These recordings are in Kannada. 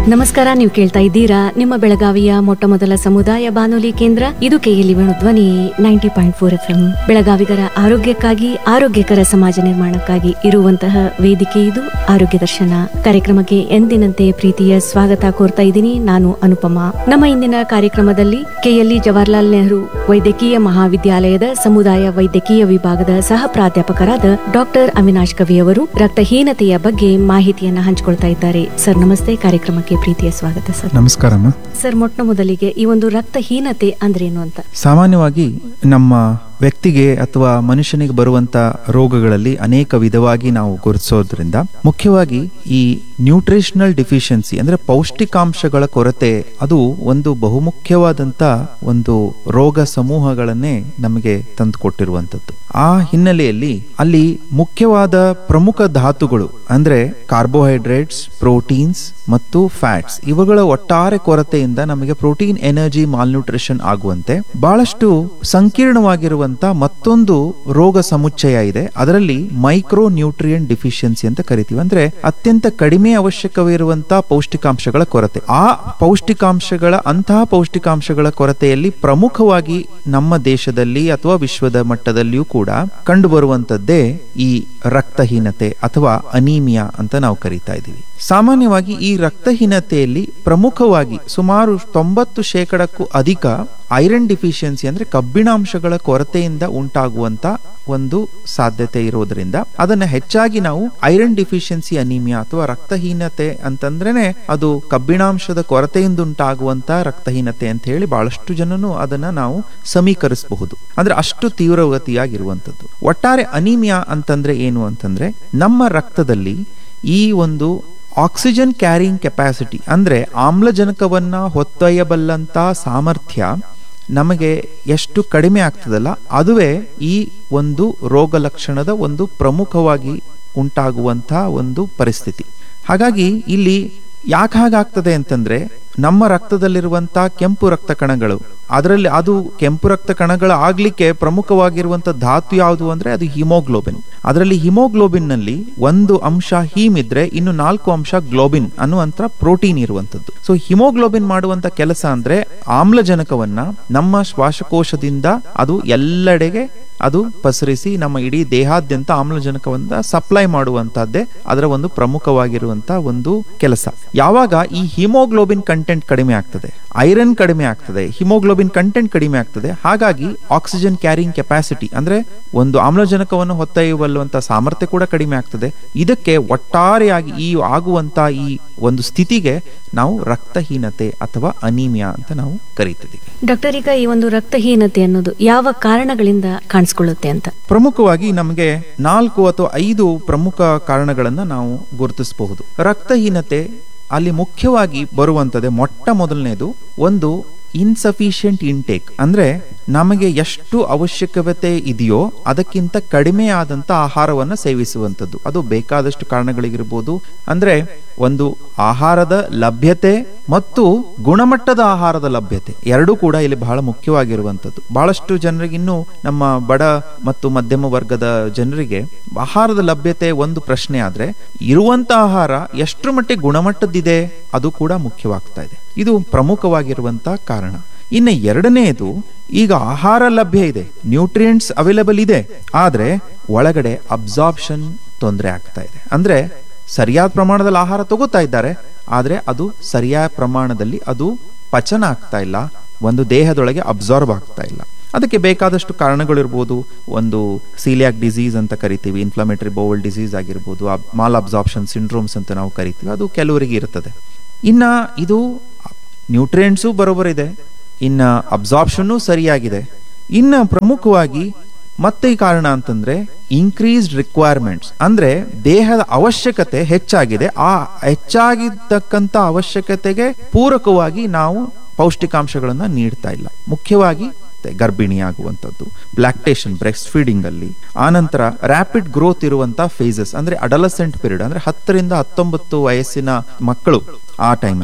ನಮಸ್ಕಾರ ನೀವು ಕೇಳ್ತಾ ಇದ್ದೀರಾ ನಿಮ್ಮ ಬೆಳಗಾವಿಯ ಮೊಟ್ಟ ಮೊದಲ ಸಮುದಾಯ ಬಾನುಲಿ ಕೇಂದ್ರ ಇದು ಕೆಎಲ್ಇ ಧ್ವನಿ ನೈಂಟಿ ಪಾಯಿಂಟ್ ಫೋರ್ ಎಫ್ ಬೆಳಗಾವಿಗರ ಆರೋಗ್ಯಕ್ಕಾಗಿ ಆರೋಗ್ಯಕರ ಸಮಾಜ ನಿರ್ಮಾಣಕ್ಕಾಗಿ ಇರುವಂತಹ ವೇದಿಕೆ ಇದು ಆರೋಗ್ಯ ದರ್ಶನ ಕಾರ್ಯಕ್ರಮಕ್ಕೆ ಎಂದಿನಂತೆ ಪ್ರೀತಿಯ ಸ್ವಾಗತ ಕೋರ್ತಾ ಇದ್ದೀನಿ ನಾನು ಅನುಪಮ ನಮ್ಮ ಇಂದಿನ ಕಾರ್ಯಕ್ರಮದಲ್ಲಿ ಕೆಎಲ್ಇ ಜವಾಹರ್ಲಾಲ್ ನೆಹರು ವೈದ್ಯಕೀಯ ಮಹಾವಿದ್ಯಾಲಯದ ಸಮುದಾಯ ವೈದ್ಯಕೀಯ ವಿಭಾಗದ ಸಹ ಪ್ರಾಧ್ಯಾಪಕರಾದ ಡಾಕ್ಟರ್ ಅವಿನಾಶ್ ಕವಿ ಅವರು ರಕ್ತಹೀನತೆಯ ಬಗ್ಗೆ ಮಾಹಿತಿಯನ್ನ ಹಂಚಿಕೊಳ್ತಾ ಇದ್ದಾರೆ ಸರ್ ನಮಸ್ತೆ ಕಾರ್ಯಕ್ರಮಕ್ಕೆ ಪ್ರೀತಿಯ ಸ್ವಾಗತ ಸರ್ ನಮಸ್ಕಾರಮ್ಮ ಸರ್ ಮೊಟ್ಟ ಮೊದಲಿಗೆ ಈ ಒಂದು ರಕ್ತಹೀನತೆ ಅಂದ್ರೇನು ಅಂತ ಸಾಮಾನ್ಯವಾಗಿ ನಮ್ಮ ವ್ಯಕ್ತಿಗೆ ಅಥವಾ ಮನುಷ್ಯನಿಗೆ ಬರುವಂತ ರೋಗಗಳಲ್ಲಿ ಅನೇಕ ವಿಧವಾಗಿ ನಾವು ಗುರುತಿಸೋದ್ರಿಂದ ಮುಖ್ಯವಾಗಿ ಈ ನ್ಯೂಟ್ರಿಷನಲ್ ಡಿಫಿಷಿಯನ್ಸಿ ಅಂದ್ರೆ ಪೌಷ್ಟಿಕಾಂಶಗಳ ಕೊರತೆ ಅದು ಒಂದು ಬಹುಮುಖ್ಯವಾದಂತ ಒಂದು ರೋಗ ಸಮೂಹಗಳನ್ನೇ ನಮಗೆ ತಂದುಕೊಟ್ಟಿರುವಂತದ್ದು ಆ ಹಿನ್ನೆಲೆಯಲ್ಲಿ ಅಲ್ಲಿ ಮುಖ್ಯವಾದ ಪ್ರಮುಖ ಧಾತುಗಳು ಅಂದ್ರೆ ಕಾರ್ಬೋಹೈಡ್ರೇಟ್ಸ್ ಪ್ರೋಟೀನ್ಸ್ ಮತ್ತು ಫ್ಯಾಟ್ಸ್ ಇವುಗಳ ಒಟ್ಟಾರೆ ಕೊರತೆಯಿಂದ ನಮಗೆ ಪ್ರೋಟೀನ್ ಎನರ್ಜಿ ಮಾಲ್ನ್ಯೂಟ್ರಿಷನ್ ಆಗುವಂತೆ ಬಹಳಷ್ಟು ಸಂಕೀರ್ಣವಾಗಿರುವಂತ ಮತ್ತೊಂದು ರೋಗ ಸಮುಚ್ಚಯ ಇದೆ ಅದರಲ್ಲಿ ಮೈಕ್ರೋ ನ್ಯೂಟ್ರಿಯನ್ ಡಿಫಿಷಿಯನ್ಸಿ ಅಂತ ಕರಿತೀವಿ ಅಂದ್ರೆ ಅತ್ಯಂತ ಕಡಿಮೆ ಅವಶ್ಯಕವಿರುವಂತಹ ಪೌಷ್ಟಿಕಾಂಶಗಳ ಕೊರತೆ ಆ ಪೌಷ್ಟಿಕಾಂಶಗಳ ಅಂತಹ ಪೌಷ್ಟಿಕಾಂಶಗಳ ಕೊರತೆಯಲ್ಲಿ ಪ್ರಮುಖವಾಗಿ ನಮ್ಮ ದೇಶದಲ್ಲಿ ಅಥವಾ ವಿಶ್ವದ ಮಟ್ಟದಲ್ಲಿಯೂ ಕೂಡ ಕಂಡುಬರುವಂತದ್ದೇ ಈ ರಕ್ತಹೀನತೆ ಅಥವಾ ಅನೀಮಿಯಾ ಅಂತ ನಾವು ಕರಿತಾ ಇದ್ದೀವಿ ಸಾಮಾನ್ಯವಾಗಿ ಈ ರಕ್ತಹೀನತೆಯಲ್ಲಿ ಪ್ರಮುಖವಾಗಿ ಸುಮಾರು ತೊಂಬತ್ತು ಶೇಕಡಕ್ಕೂ ಅಧಿಕ ಐರನ್ ಡಿಫಿಷಿಯನ್ಸಿ ಅಂದ್ರೆ ಕಬ್ಬಿಣಾಂಶಗಳ ಕೊರತೆಯಿಂದ ಉಂಟಾಗುವಂತ ಒಂದು ಸಾಧ್ಯತೆ ಇರೋದ್ರಿಂದ ಅದನ್ನ ಹೆಚ್ಚಾಗಿ ನಾವು ಐರನ್ ಡಿಫಿಷಿಯನ್ಸಿ ಅನಿಮಿಯಾ ಅಥವಾ ರಕ್ತಹೀನತೆ ಅಂತಂದ್ರೇನೆ ಅದು ಕಬ್ಬಿಣಾಂಶದ ಕೊರತೆಯಿಂದ ಉಂಟಾಗುವಂತ ರಕ್ತಹೀನತೆ ಅಂತ ಹೇಳಿ ಬಹಳಷ್ಟು ಜನನು ಅದನ್ನ ನಾವು ಸಮೀಕರಿಸಬಹುದು ಅಂದ್ರೆ ಅಷ್ಟು ತೀವ್ರಗತಿಯಾಗಿರುವಂತದ್ದು ಒಟ್ಟಾರೆ ಅನಿಮಿಯಾ ಅಂತಂದ್ರೆ ಏನು ಅಂತಂದ್ರೆ ನಮ್ಮ ರಕ್ತದಲ್ಲಿ ಈ ಒಂದು ಆಕ್ಸಿಜನ್ ಕ್ಯಾರಿಂಗ್ ಕೆಪಾಸಿಟಿ ಅಂದ್ರೆ ಆಮ್ಲಜನಕವನ್ನ ಹೊತ್ತೊಯ್ಯಬಲ್ಲಂತ ಸಾಮರ್ಥ್ಯ ನಮಗೆ ಎಷ್ಟು ಕಡಿಮೆ ಆಗ್ತದಲ್ಲ ಅದುವೇ ಈ ಒಂದು ರೋಗ ಲಕ್ಷಣದ ಒಂದು ಪ್ರಮುಖವಾಗಿ ಉಂಟಾಗುವಂತಹ ಒಂದು ಪರಿಸ್ಥಿತಿ ಹಾಗಾಗಿ ಇಲ್ಲಿ ಯಾಕೆ ಹಾಗಾಗ್ತದೆ ಅಂತಂದ್ರೆ ನಮ್ಮ ರಕ್ತದಲ್ಲಿರುವಂತ ಕೆಂಪು ರಕ್ತ ಕಣಗಳು ಅದರಲ್ಲಿ ಅದು ಕೆಂಪು ರಕ್ತ ಕಣಗಳು ಆಗ್ಲಿಕ್ಕೆ ಪ್ರಮುಖವಾಗಿರುವಂತ ಧಾತು ಯಾವುದು ಅಂದ್ರೆ ಅದು ಹಿಮೋಗ್ಲೋಬಿನ್ ಅದರಲ್ಲಿ ಹಿಮೋಗ್ಲೋಬಿನ್ ನಲ್ಲಿ ಒಂದು ಅಂಶ ಹೀಮ್ ಇದ್ರೆ ಇನ್ನು ನಾಲ್ಕು ಅಂಶ ಗ್ಲೋಬಿನ್ ಅನ್ನುವಂತ ಪ್ರೋಟೀನ್ ಇರುವಂತದ್ದು ಸೊ ಹಿಮೋಗ್ಲೋಬಿನ್ ಮಾಡುವಂತ ಕೆಲಸ ಅಂದ್ರೆ ಆಮ್ಲಜನಕವನ್ನ ನಮ್ಮ ಶ್ವಾಸಕೋಶದಿಂದ ಅದು ಎಲ್ಲೆಡೆಗೆ ಅದು ಪಸರಿಸಿ ನಮ್ಮ ಇಡೀ ದೇಹಾದ್ಯಂತ ಆಮ್ಲಜನಕವನ್ನ ಸಪ್ಲೈ ಮಾಡುವಂತಹದ್ದೇ ಅದರ ಒಂದು ಪ್ರಮುಖವಾಗಿರುವಂತ ಒಂದು ಕೆಲಸ ಯಾವಾಗ ಈ ಹಿಮೋಗ್ಲೋಬಿನ್ ಕಂಟೆಂಟ್ ಕಡಿಮೆ ಆಗ್ತದೆ ಐರನ್ ಕಡಿಮೆ ಆಗ್ತದೆ ಹಿಮೋಗ್ಲೋಬಿನ್ ಕಂಟೆಂಟ್ ಕಡಿಮೆ ಆಗ್ತದೆ ಹಾಗಾಗಿ ಆಕ್ಸಿಜನ್ ಕ್ಯಾರಿಂಗ್ ಕೆಪಾಸಿಟಿ ಅಂದ್ರೆ ಒಂದು ಆಮ್ಲಜನಕವನ್ನು ಹೊತ್ತೊಯ್ಯುವಲ್ಲುವಂತ ಸಾಮರ್ಥ್ಯ ಕೂಡ ಕಡಿಮೆ ಆಗ್ತದೆ ಇದಕ್ಕೆ ಒಟ್ಟಾರೆಯಾಗಿ ಈ ಆಗುವಂತ ಈ ಒಂದು ಸ್ಥಿತಿಗೆ ನಾವು ರಕ್ತಹೀನತೆ ಅಥವಾ ಅನೀಮಿಯಾ ಅಂತ ನಾವು ಕರೀತಿದ್ದೀವಿ ಡಾಕ್ಟರ್ ಈಗ ಈ ಒಂದು ರಕ್ತಹೀನತೆ ಅನ್ನೋದು ಯಾವ ಕಾರಣಗಳಿಂದ ಕಾಣಿಸ್ಕೊಳ್ಳುತ್ತೆ ಅಂತ ಪ್ರಮುಖವಾಗಿ ನಮಗೆ ನಾಲ್ಕು ಅಥವಾ ಐದು ಪ್ರಮುಖ ಕಾರಣಗಳನ್ನ ನಾವು ಗುರುತಿಸಬಹುದು ರಕ್ತಹೀನತೆ ಅಲ್ಲಿ ಮುಖ್ಯವಾಗಿ ಬರುವಂತದೆ ಮೊಟ್ಟ ಮೊದಲನೇದು ಒಂದು ಇನ್ಸಫಿಷಿಯಂಟ್ ಇಂಟೇಕ್ ಅಂದ್ರೆ ನಮಗೆ ಎಷ್ಟು ಅವಶ್ಯಕತೆ ಇದೆಯೋ ಅದಕ್ಕಿಂತ ಕಡಿಮೆ ಆದಂತ ಆಹಾರವನ್ನ ಸೇವಿಸುವಂಥದ್ದು ಅದು ಬೇಕಾದಷ್ಟು ಕಾರಣಗಳಿಗಿರ್ಬೋದು ಅಂದ್ರೆ ಒಂದು ಆಹಾರದ ಲಭ್ಯತೆ ಮತ್ತು ಗುಣಮಟ್ಟದ ಆಹಾರದ ಲಭ್ಯತೆ ಎರಡೂ ಕೂಡ ಇಲ್ಲಿ ಬಹಳ ಮುಖ್ಯವಾಗಿರುವಂಥದ್ದು ಬಹಳಷ್ಟು ಜನರಿಗೆ ಇನ್ನೂ ನಮ್ಮ ಬಡ ಮತ್ತು ಮಧ್ಯಮ ವರ್ಗದ ಜನರಿಗೆ ಆಹಾರದ ಲಭ್ಯತೆ ಒಂದು ಪ್ರಶ್ನೆ ಆದ್ರೆ ಇರುವಂತ ಆಹಾರ ಎಷ್ಟರ ಮಟ್ಟಿಗೆ ಗುಣಮಟ್ಟದ್ದಿದೆ ಅದು ಕೂಡ ಮುಖ್ಯವಾಗ್ತಾ ಇದೆ ಇದು ಪ್ರಮುಖವಾಗಿರುವಂತ ಕಾರಣ ಇನ್ನು ಎರಡನೆಯದು ಈಗ ಆಹಾರ ಲಭ್ಯ ಇದೆ ನ್ಯೂಟ್ರಿಯೆಂಟ್ಸ್ ಅವೈಲೇಬಲ್ ಇದೆ ಆದ್ರೆ ಒಳಗಡೆ ಅಬ್ಸಾರ್ಪ್ಷನ್ ತೊಂದರೆ ಆಗ್ತಾ ಇದೆ ಅಂದ್ರೆ ಸರಿಯಾದ ಪ್ರಮಾಣದಲ್ಲಿ ಆಹಾರ ತಗೋತಾ ಇದ್ದಾರೆ ಆದ್ರೆ ಅದು ಸರಿಯಾದ ಪ್ರಮಾಣದಲ್ಲಿ ಅದು ಪಚನ ಆಗ್ತಾ ಇಲ್ಲ ಒಂದು ದೇಹದೊಳಗೆ ಅಬ್ಸಾರ್ಬ್ ಆಗ್ತಾ ಇಲ್ಲ ಅದಕ್ಕೆ ಬೇಕಾದಷ್ಟು ಕಾರಣಗಳಿರ್ಬೋದು ಒಂದು ಸೀಲಿಯಾಕ್ ಡಿಸೀಸ್ ಅಂತ ಕರಿತೀವಿ ಇನ್ಫ್ಲಮೇಟರಿ ಬೋವಲ್ ಡಿಸೀಸ್ ಆಗಿರ್ಬೋದು ಮಾಲ್ ಅಬ್ಸಾರ್ಪ್ಷನ್ ಸಿಂಡ್ರೋಮ್ಸ್ ಅಂತ ನಾವು ಕರಿತೀವಿ ಅದು ಕೆಲವರಿಗೆ ಇರ್ತದೆ ಇನ್ನ ಇದು ನ್ಯೂಟ್ರಿಯೆಂಟ್ಸು ಬರೋಬರಿದೆ ಇನ್ನ ಅಬ್ಸಾರ್ಪ್ಷನ್ನು ಸರಿಯಾಗಿದೆ ಇನ್ನ ಪ್ರಮುಖವಾಗಿ ಮತ್ತೆ ಈ ಕಾರಣ ಅಂತಂದ್ರೆ ಇನ್ಕ್ರೀಸ್ಡ್ ರಿಕ್ವೈರ್ಮೆಂಟ್ಸ್ ಅಂದ್ರೆ ದೇಹದ ಅವಶ್ಯಕತೆ ಹೆಚ್ಚಾಗಿದೆ ಆ ಹೆಚ್ಚಾಗಿದ್ದಕ್ಕಂತ ಅವಶ್ಯಕತೆಗೆ ಪೂರಕವಾಗಿ ನಾವು ಪೌಷ್ಟಿಕಾಂಶಗಳನ್ನ ನೀಡ್ತಾ ಇಲ್ಲ ಮುಖ್ಯವಾಗಿ ಗರ್ಭಿಣಿಯಾಗುವಂಥದ್ದು ಬ್ಲಾಕ್ಟೇಷನ್ ಬ್ರೆಸ್ಟ್ ಫೀಡಿಂಗ್ ಅಲ್ಲಿ ಆನಂತರ ರ್ಯಾಪಿಡ್ ಗ್ರೋತ್ ಇರುವಂತ ಫೇಸಸ್ ಅಂದ್ರೆ ಅಡಲಸೆಂಟ್ ಪೀರಿಯಡ್ ಅಂದ್ರೆ ಹತ್ತರಿಂದ ಹತ್ತೊಂಬತ್ತು ವಯಸ್ಸಿನ ಮಕ್ಕಳು ಆ ಟೈಮಲ್ಲಿ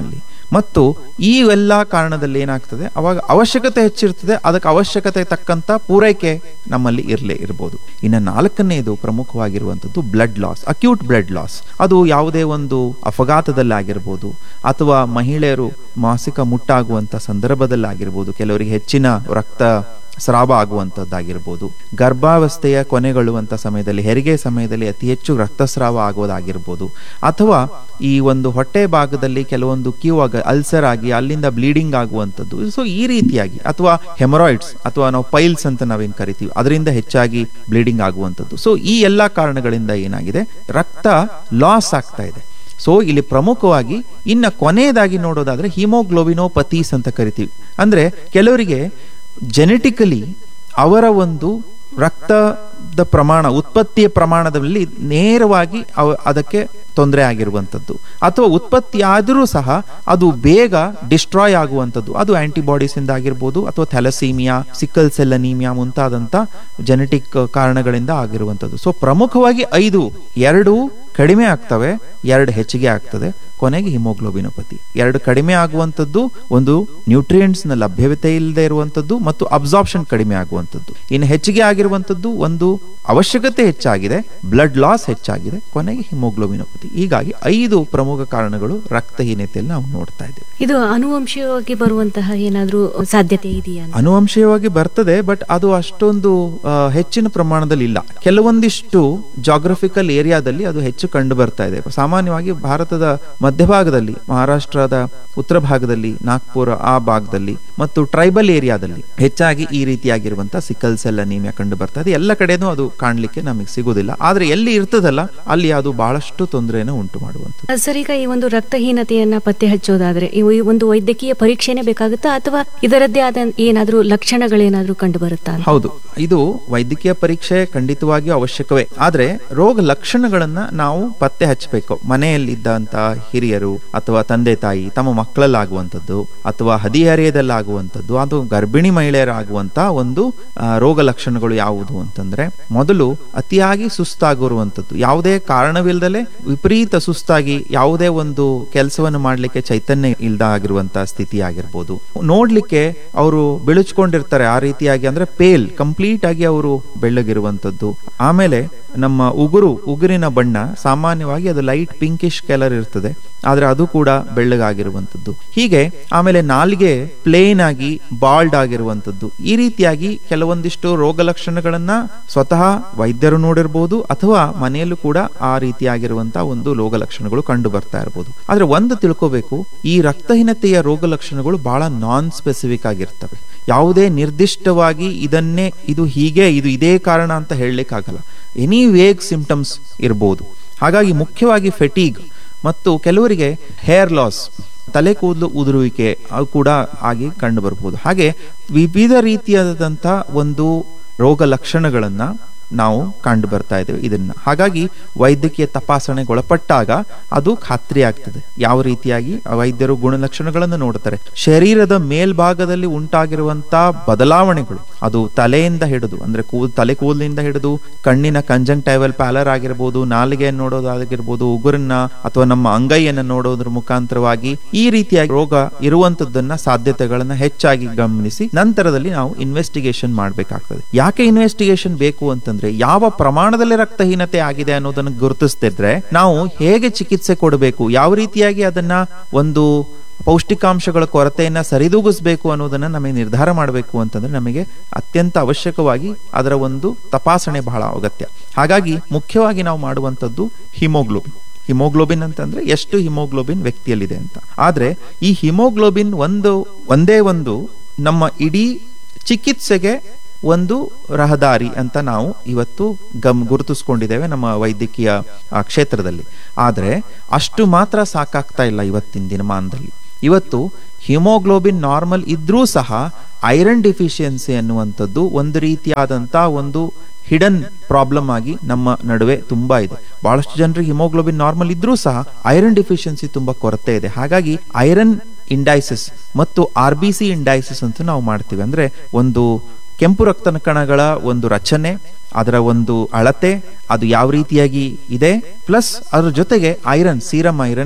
ಮತ್ತು ಈ ಎಲ್ಲ ಕಾರಣದಲ್ಲಿ ಏನಾಗ್ತದೆ ಅವಾಗ ಅವಶ್ಯಕತೆ ಹೆಚ್ಚಿರ್ತದೆ ಅದಕ್ಕೆ ಅವಶ್ಯಕತೆ ತಕ್ಕಂತ ಪೂರೈಕೆ ನಮ್ಮಲ್ಲಿ ಇರಲೇ ಇರಬಹುದು ಇನ್ನು ನಾಲ್ಕನೇದು ಪ್ರಮುಖವಾಗಿರುವಂಥದ್ದು blood loss acute blood loss ಅದು ಯಾವುದೇ ಒಂದು ಅಪಘಾತದಲ್ಲಿ ಆಗಿರ್ಬೋದು ಅಥವಾ ಮಹಿಳೆಯರು ಮಾಸಿಕ ಮುಟ್ಟಾಗುವಂತ ಸಂದರ್ಭದಲ್ಲಾಗಿರ್ಬೋದು ಕೆಲವರಿಗೆ ಹೆಚ್ಚಿನ ರಕ್ತ ಸ್ರಾವ ಆಗುವಂಥದ್ದಾಗಿರ್ಬೋದು ಗರ್ಭಾವಸ್ಥೆಯ ಕೊನೆಗೊಳ್ಳುವಂಥ ಸಮಯದಲ್ಲಿ ಹೆರಿಗೆ ಸಮಯದಲ್ಲಿ ಅತಿ ಹೆಚ್ಚು ರಕ್ತಸ್ರಾವ ಆಗೋದಾಗಿರ್ಬೋದು ಅಥವಾ ಈ ಒಂದು ಹೊಟ್ಟೆ ಭಾಗದಲ್ಲಿ ಕೆಲವೊಂದು ಕ್ಯೂ ಆಗ ಅಲ್ಸರ್ ಆಗಿ ಅಲ್ಲಿಂದ ಬ್ಲೀಡಿಂಗ್ ಆಗುವಂಥದ್ದು ಸೊ ಈ ರೀತಿಯಾಗಿ ಅಥವಾ ಹೆಮರಾಯ್ಡ್ಸ್ ಅಥವಾ ನಾವು ಪೈಲ್ಸ್ ಅಂತ ನಾವೇನು ಕರಿತೀವಿ ಅದರಿಂದ ಹೆಚ್ಚಾಗಿ ಬ್ಲೀಡಿಂಗ್ ಆಗುವಂಥದ್ದು ಸೊ ಈ ಎಲ್ಲ ಕಾರಣಗಳಿಂದ ಏನಾಗಿದೆ ರಕ್ತ ಲಾಸ್ ಆಗ್ತಾ ಇದೆ ಸೊ ಇಲ್ಲಿ ಪ್ರಮುಖವಾಗಿ ಇನ್ನ ಕೊನೆಯದಾಗಿ ನೋಡೋದಾದ್ರೆ ಹಿಮೋಗ್ಲೋಬಿನೋಪತೀಸ್ ಅಂತ ಕರಿತೀವಿ ಅಂದ್ರೆ ಕೆಲವರಿಗೆ ಜೆನೆಟಿಕಲಿ ಅವರ ಒಂದು ರಕ್ತದ ಪ್ರಮಾಣ ಉತ್ಪತ್ತಿಯ ಪ್ರಮಾಣದಲ್ಲಿ ನೇರವಾಗಿ ಅವ ಅದಕ್ಕೆ ತೊಂದರೆ ಆಗಿರುವಂಥದ್ದು ಅಥವಾ ಉತ್ಪತ್ತಿ ಆದರೂ ಸಹ ಅದು ಬೇಗ ಡಿಸ್ಟ್ರಾಯ್ ಆಗುವಂಥದ್ದು ಅದು ಆಂಟಿಬಾಡೀಸ್ ಇಂದ ಆಗಿರ್ಬೋದು ಅಥವಾ ಥೆಲಸೀಮಿಯಾ ಸಿಕ್ಕಲ್ ಸೆಲ್ ಅನೀಮಿಯಾ ಮುಂತಾದಂಥ ಜೆನೆಟಿಕ್ ಕಾರಣಗಳಿಂದ ಆಗಿರುವಂಥದ್ದು ಸೊ ಪ್ರಮುಖವಾಗಿ ಐದು ಎರಡು ಕಡಿಮೆ ಆಗ್ತವೆ ಎರಡು ಹೆಚ್ಚಿಗೆ ಆಗ್ತದೆ ಕೊನೆಗೆ ಹಿಮೋಗ್ಲೋಬಿನೋಪತಿ ಎರಡು ಕಡಿಮೆ ಆಗುವಂಥದ್ದು ಒಂದು ನ್ಯೂಟ್ರಿಯೆಂಟ್ಸ್ ನ ಲಭ್ಯತೆ ಇಲ್ಲದೆ ಇರುವಂಥದ್ದು ಮತ್ತು ಅಬ್ಸಾರ್ಪ್ಷನ್ ಕಡಿಮೆ ಆಗುವಂಥದ್ದು ಇನ್ನು ಹೆಚ್ಚಿಗೆ ಆಗಿರುವಂಥದ್ದು ಒಂದು ಅವಶ್ಯಕತೆ ಹೆಚ್ಚಾಗಿದೆ ಬ್ಲಡ್ ಲಾಸ್ ಹೆಚ್ಚಾಗಿದೆ ಕೊನೆಗೆ ಹಿಮೋಗ್ಲೋಬಿನೋಪತಿ ಹೀಗಾಗಿ ಐದು ಪ್ರಮುಖ ಕಾರಣಗಳು ರಕ್ತಹೀನತೆಯಲ್ಲಿ ನಾವು ನೋಡ್ತಾ ಇದ್ದೇವೆ ಇದು ಅನುವಂಶೀಯವಾಗಿ ಬರುವಂತಹ ಏನಾದ್ರೂ ಸಾಧ್ಯತೆ ಇದೆಯಾ ಅಂತ? ಅನುವಂಶೀಯವಾಗಿ ಬರ್ತದೆ ಬಟ್ ಅದು ಅಷ್ಟೊಂದು ಆ, ಹೆಚ್ಚಿನ ಪ್ರಮಾಣದಲ್ಲಿ ಇಲ್ಲ ಕೆಲವೊಂದಿಷ್ಟು ಜಾಗ್ರಫಿಕಲ್ ಏರಿಯಾದಲ್ಲಿ ಅದು ಹೆಚ್ಚು ಕಂಡು ಬರ್ತಾ ಇದೆ ಸಾಮಾನ್ಯವಾಗಿ ಭಾರತದ ಮಧ್ಯಭಾಗದಲ್ಲಿ ಮಹಾರಾಷ್ಟ್ರದ ಉತ್ತರ ಭಾಗದಲ್ಲಿ ನಾಗ್ಪುರ ಆ ಭಾಗದಲ್ಲಿ ಮತ್ತು ಟ್ರೈಬಲ್ ಏರಿಯಾದಲ್ಲಿ ಹೆಚ್ಚಾಗಿ ಈ ರೀತಿಯಾಗಿರುವಂತಹ ಸಿಕಲ್ ಸೆಲ್ ಅನೀಮಿಯಾ ಕಂಡು ಬರ್ತಾ ಇದೆ ಎಲ್ಲ ಕಡೆನೂ ಅದು ಕಾಣ್ಲಿಕ್ಕೆ ನಮಗೆ ಸಿಗುದಿಲ್ಲ ಆದ್ರೆ ಎಲ್ಲಿ ಇರ್ತದಲ್ಲ ಅಲ್ಲಿ ಅದು ಬಹಳಷ್ಟು ತೊಂದರೆಯನ್ನು ಉಂಟು ಮಾಡುವಂಥದ್ದು ಸರ್ ಈಗ ಈ ಒಂದು ರಕ್ತಹೀನತೆಯನ್ನ ಪತ್ತೆ ಹಚ್ಚೋದಾದ್ರೆ ಇವು ಈ ಒಂದು ವೈದ್ಯಕೀಯ ಪರೀಕ್ಷೆನೇ ಬೇಕಾಗುತ್ತಾ ಅಥವಾ ಇದರದ್ದೇ ಆದ ಏನಾದ್ರೂ ಲಕ್ಷಣಗಳೇನಾದ್ರೂ ಕಂಡು ಬರುತ್ತಾ ಅಂತ? ಹೌದು ಇದು ವೈದ್ಯಕೀಯ ಪರೀಕ್ಷೆ ಖಂಡಿತವಾಗಿಯೂ ಅವಶ್ಯಕವೇ ಆದ್ರೆ ರೋಗ ಲಕ್ಷಣಗಳನ್ನ ನಾವು ಪತ್ತೆ ಹಚ್ಚಬೇಕು ಮನೆಯಲ್ಲಿದ್ದಂತ ಹಿರಿಯರು ಅಥವಾ ತಂದೆ ತಾಯಿ ತಮ್ಮ ಮಕ್ಕಳಲ್ಲಾಗುವಂಥದ್ದು ಅಥವಾ ಹದಿಹರೆಯದಲ್ಲಾಗುವಂಥದ್ದು ಅದು ಗರ್ಭಿಣಿ ಮಹಿಳೆಯರಾಗುವಂತ ಒಂದು ಆ, ರೋಗ ಲಕ್ಷಣಗಳು ಯಾವುದು ಅಂತಂದ್ರೆ ಮೊದಲು ಅತಿಯಾಗಿ ಸುಸ್ತಾಗಿರುವಂಥದ್ದು ಯಾವುದೇ ಕಾರಣವಿಲ್ಲದಲೆ ವಿಪರೀತ ಸುಸ್ತಾಗಿ ಯಾವುದೇ ಒಂದು ಕೆಲಸವನ್ನು ಮಾಡ್ಲಿಕ್ಕೆ ಚೈತನ್ಯ ಇಲ್ದ ಆಗಿರುವಂತ ಸ್ಥಿತಿ ಆಗಿರ್ಬೋದು ನೋಡ್ಲಿಕ್ಕೆ ಅವರು ಬಿಳುಚ್ಕೊಂಡಿರ್ತಾರೆ ಆ ರೀತಿಯಾಗಿ ಅಂದ್ರೆ ಪೇಲ್ ಕಂಪ್ಲೀಟ್ ಆಗಿ ಅವರು ಬೆಳ್ಳಗಿರುವಂತದ್ದು ಆಮೇಲೆ ನಮ್ಮ ಉಗುರು ಉಗುರಿನ ಬಣ್ಣ ಸಾಮಾನ್ಯವಾಗಿ ಅದು ಲೈಟ್ ಪಿಂಕಿಶ್ ಕಲರ್ ಇರ್ತದೆ ಆದ್ರೆ ಅದು ಕೂಡ ಬೆಳ್ಳಗಾಗಿರುವಂತದ್ದು ಹೀಗೆ ಆಮೇಲೆ ನಾಲಿಗೆ ಪ್ಲೇನ್ ಆಗಿ ಬಾಲ್ಡ್ ಆಗಿರುವಂತದ್ದು ಈ ರೀತಿಯಾಗಿ ಕೆಲವೊಂದಿಷ್ಟು ರೋಗ ಲಕ್ಷಣಗಳನ್ನ ಸ್ವತಃ ವೈದ್ಯರು ನೋಡಿರ್ಬೋದು ಅಥವಾ ಮನೆಯಲ್ಲೂ ಕೂಡ ಆ ರೀತಿಯಾಗಿರುವಂತಹ ಒಂದು ರೋಗ ಲಕ್ಷಣಗಳು ಕಂಡು ಬರ್ತಾ ಇರಬಹುದು ಆದ್ರೆ ಒಂದು ತಿಳ್ಕೋಬೇಕು ಈ ರಕ್ತಹೀನತೆಯ ರೋಗ ಲಕ್ಷಣಗಳು ಬಹಳ ನಾನ್ ಸ್ಪೆಸಿಫಿಕ್ ಆಗಿರ್ತವೆ ಯಾವುದೇ ನಿರ್ದಿಷ್ಟವಾಗಿ ಇದನ್ನೇ ಇದು ಹೀಗೆ ಇದು ಇದೇ ಕಾರಣ ಅಂತ ಹೇಳಲಿಕ್ಕಾಗಲ್ಲ ಎನಿ ವೇಗ್ ಸಿಂಪ್ಟಮ್ಸ್ ಇರ್ಬೋದು ಹಾಗಾಗಿ ಮುಖ್ಯವಾಗಿ ಫೆಟೀಗ್ ಮತ್ತು ಕೆಲವರಿಗೆ ಹೇರ್ ಲಾಸ್ ತಲೆ ಕೂದಲು ಉದುರುವಿಕೆ ಅದು ಕೂಡ ಆಗಿ ಕಂಡು ಬರ್ಬೋದು ಹಾಗೆ ವಿವಿಧ ರೀತಿಯಾದಂಥ ಒಂದು ರೋಗ ಲಕ್ಷಣಗಳನ್ನ ನಾವು ಕಂಡು ಬರ್ತಾ ಇದ್ದೇವೆ ಇದನ್ನ ಹಾಗಾಗಿ ವೈದ್ಯಕೀಯ ತಪಾಸಣೆಗೊಳಪಟ್ಟಾಗ ಅದು ಖಾತ್ರಿ ಆಗ್ತದೆ ಯಾವ ರೀತಿಯಾಗಿ ಆ ವೈದ್ಯರು ಗುಣಲಕ್ಷಣಗಳನ್ನು ನೋಡ್ತಾರೆ ಶರೀರದ ಮೇಲ್ಭಾಗದಲ್ಲಿ ಉಂಟಾಗಿರುವಂತಹ ಬದಲಾವಣೆಗಳು ಅದು ತಲೆಯಿಂದ ಹಿಡಿದು ಅಂದ್ರೆ ಕೂದ್ ತಲೆ ಕೂದಲಿಂದ ಹಿಡಿದು ಕಣ್ಣಿನ ಕಂಜಂಕ್ಟೈವಲ್ ಪ್ಯಾಲರ್ ಆಗಿರ್ಬೋದು ನಾಲಿಗೆಯನ್ನು ನೋಡೋದಾಗಿರ್ಬೋದು ಉಗುರನ್ನ ಅಥವಾ ನಮ್ಮ ಅಂಗೈಯನ್ನು ನೋಡೋದ್ರ ಮುಖಾಂತರವಾಗಿ ಈ ರೀತಿಯಾಗಿ ರೋಗ ಇರುವಂತದ್ದನ್ನ ಸಾಧ್ಯತೆಗಳನ್ನ ಹೆಚ್ಚಾಗಿ ಗಮನಿಸಿ ನಂತರದಲ್ಲಿ ನಾವು ಇನ್ವೆಸ್ಟಿಗೇಷನ್ ಮಾಡಬೇಕಾಗ್ತದೆ ಯಾಕೆ ಇನ್ವೆಸ್ಟಿಗೇಷನ್ ಬೇಕು ಅಂತಂದ್ರೆ ಯಾವ ಪ್ರಮಾಣದಲ್ಲಿ ರಕ್ತಹೀನತೆ ಆಗಿದೆ ಅನ್ನೋದನ್ನ ಗುರುತಿಸ್ತಿದ್ರೆ ನಾವು ಹೇಗೆ ಚಿಕಿತ್ಸೆ ಕೊಡಬೇಕು ಯಾವ ರೀತಿಯಾಗಿ ಅದನ್ನ ಒಂದು ಪೌಷ್ಟಿಕಾಂಶಗಳ ಕೊರತೆಯನ್ನ ಸರಿದೂಗಿಸಬೇಕು ಅನ್ನೋದನ್ನ ನಮಗೆ ನಿರ್ಧಾರ ಮಾಡಬೇಕು ಅಂತಂದ್ರೆ ನಮಗೆ ಅತ್ಯಂತ ಅವಶ್ಯಕವಾಗಿ ಅದರ ಒಂದು ತಪಾಸಣೆ ಬಹಳ ಅಗತ್ಯ ಹಾಗಾಗಿ ಮುಖ್ಯವಾಗಿ ನಾವು ಮಾಡುವಂಥದ್ದು ಹಿಮೋಗ್ಲೋಬಿನ್ ಹಿಮೋಗ್ಲೋಬಿನ್ ಅಂತಂದ್ರೆ ಎಷ್ಟು ಹಿಮೋಗ್ಲೋಬಿನ್ ವ್ಯಕ್ತಿಯಲ್ಲಿದೆ ಅಂತ ಆದ್ರೆ ಈ ಹಿಮೋಗ್ಲೋಬಿನ್ ಒಂದು ಒಂದೇ ಒಂದು ನಮ್ಮ ಇಡೀ ಚಿಕಿತ್ಸೆಗೆ ಒಂದು ರಹದಾರಿ ಅಂತ ನಾವು ಇವತ್ತು ಗಮ್ ಗುರುತಿಸ್ಕೊಂಡಿದ್ದೇವೆ ನಮ್ಮ ವೈದ್ಯಕೀಯ ಆ, ಕ್ಷೇತ್ರದಲ್ಲಿ ಆದರೆ ಅಷ್ಟು ಮಾತ್ರ ಸಾಕಾಗ್ತಾ ಇಲ್ಲ ಇವತ್ತಿನ ದಿನಮಾನದಲ್ಲಿ ಇವತ್ತು ಹಿಮೋಗ್ಲೋಬಿನ್ ನಾರ್ಮಲ್ ಇದ್ರೂ ಸಹ ಐರನ್ ಡಿಫಿಷಿಯನ್ಸಿ ಅನ್ನುವಂಥದ್ದು ಒಂದು ರೀತಿಯಾದಂಥ ಒಂದು ಹಿಡನ್ ಪ್ರಾಬ್ಲಮ್ ಆಗಿ ನಮ್ಮ ನಡುವೆ ತುಂಬಾ ಇದೆ ಬಹಳಷ್ಟು ಜನರಿಗೆ ಹಿಮೋಗ್ಲೋಬಿನ್ ನಾರ್ಮಲ್ ಇದ್ರೂ ಸಹ ಐರನ್ ಡಿಫಿಷಿಯನ್ಸಿ ತುಂಬಾ ಕೊರತೆ ಇದೆ ಹಾಗಾಗಿ ಐರನ್ ಇಂಡೈಸಿಸ್ ಮತ್ತು ಆರ್ ಬಿ ಸಿ ಇಂಡೈಸಿಸ್ ಅಂತ ನಾವು ಮಾಡ್ತೀವಿ ಅಂದ್ರೆ ಒಂದು ಕೆಂಪು ರಕ್ತ ಕಣಗಳ ಒಂದು ರಚನೆ ಅದರ ಒಂದು ಅಳತೆ ಅದು ಯಾವ ರೀತಿಯಾಗಿ ಇದೆ ಪ್ಲಸ್ ಅದ್ರ ಜೊತೆಗೆ iron serum iron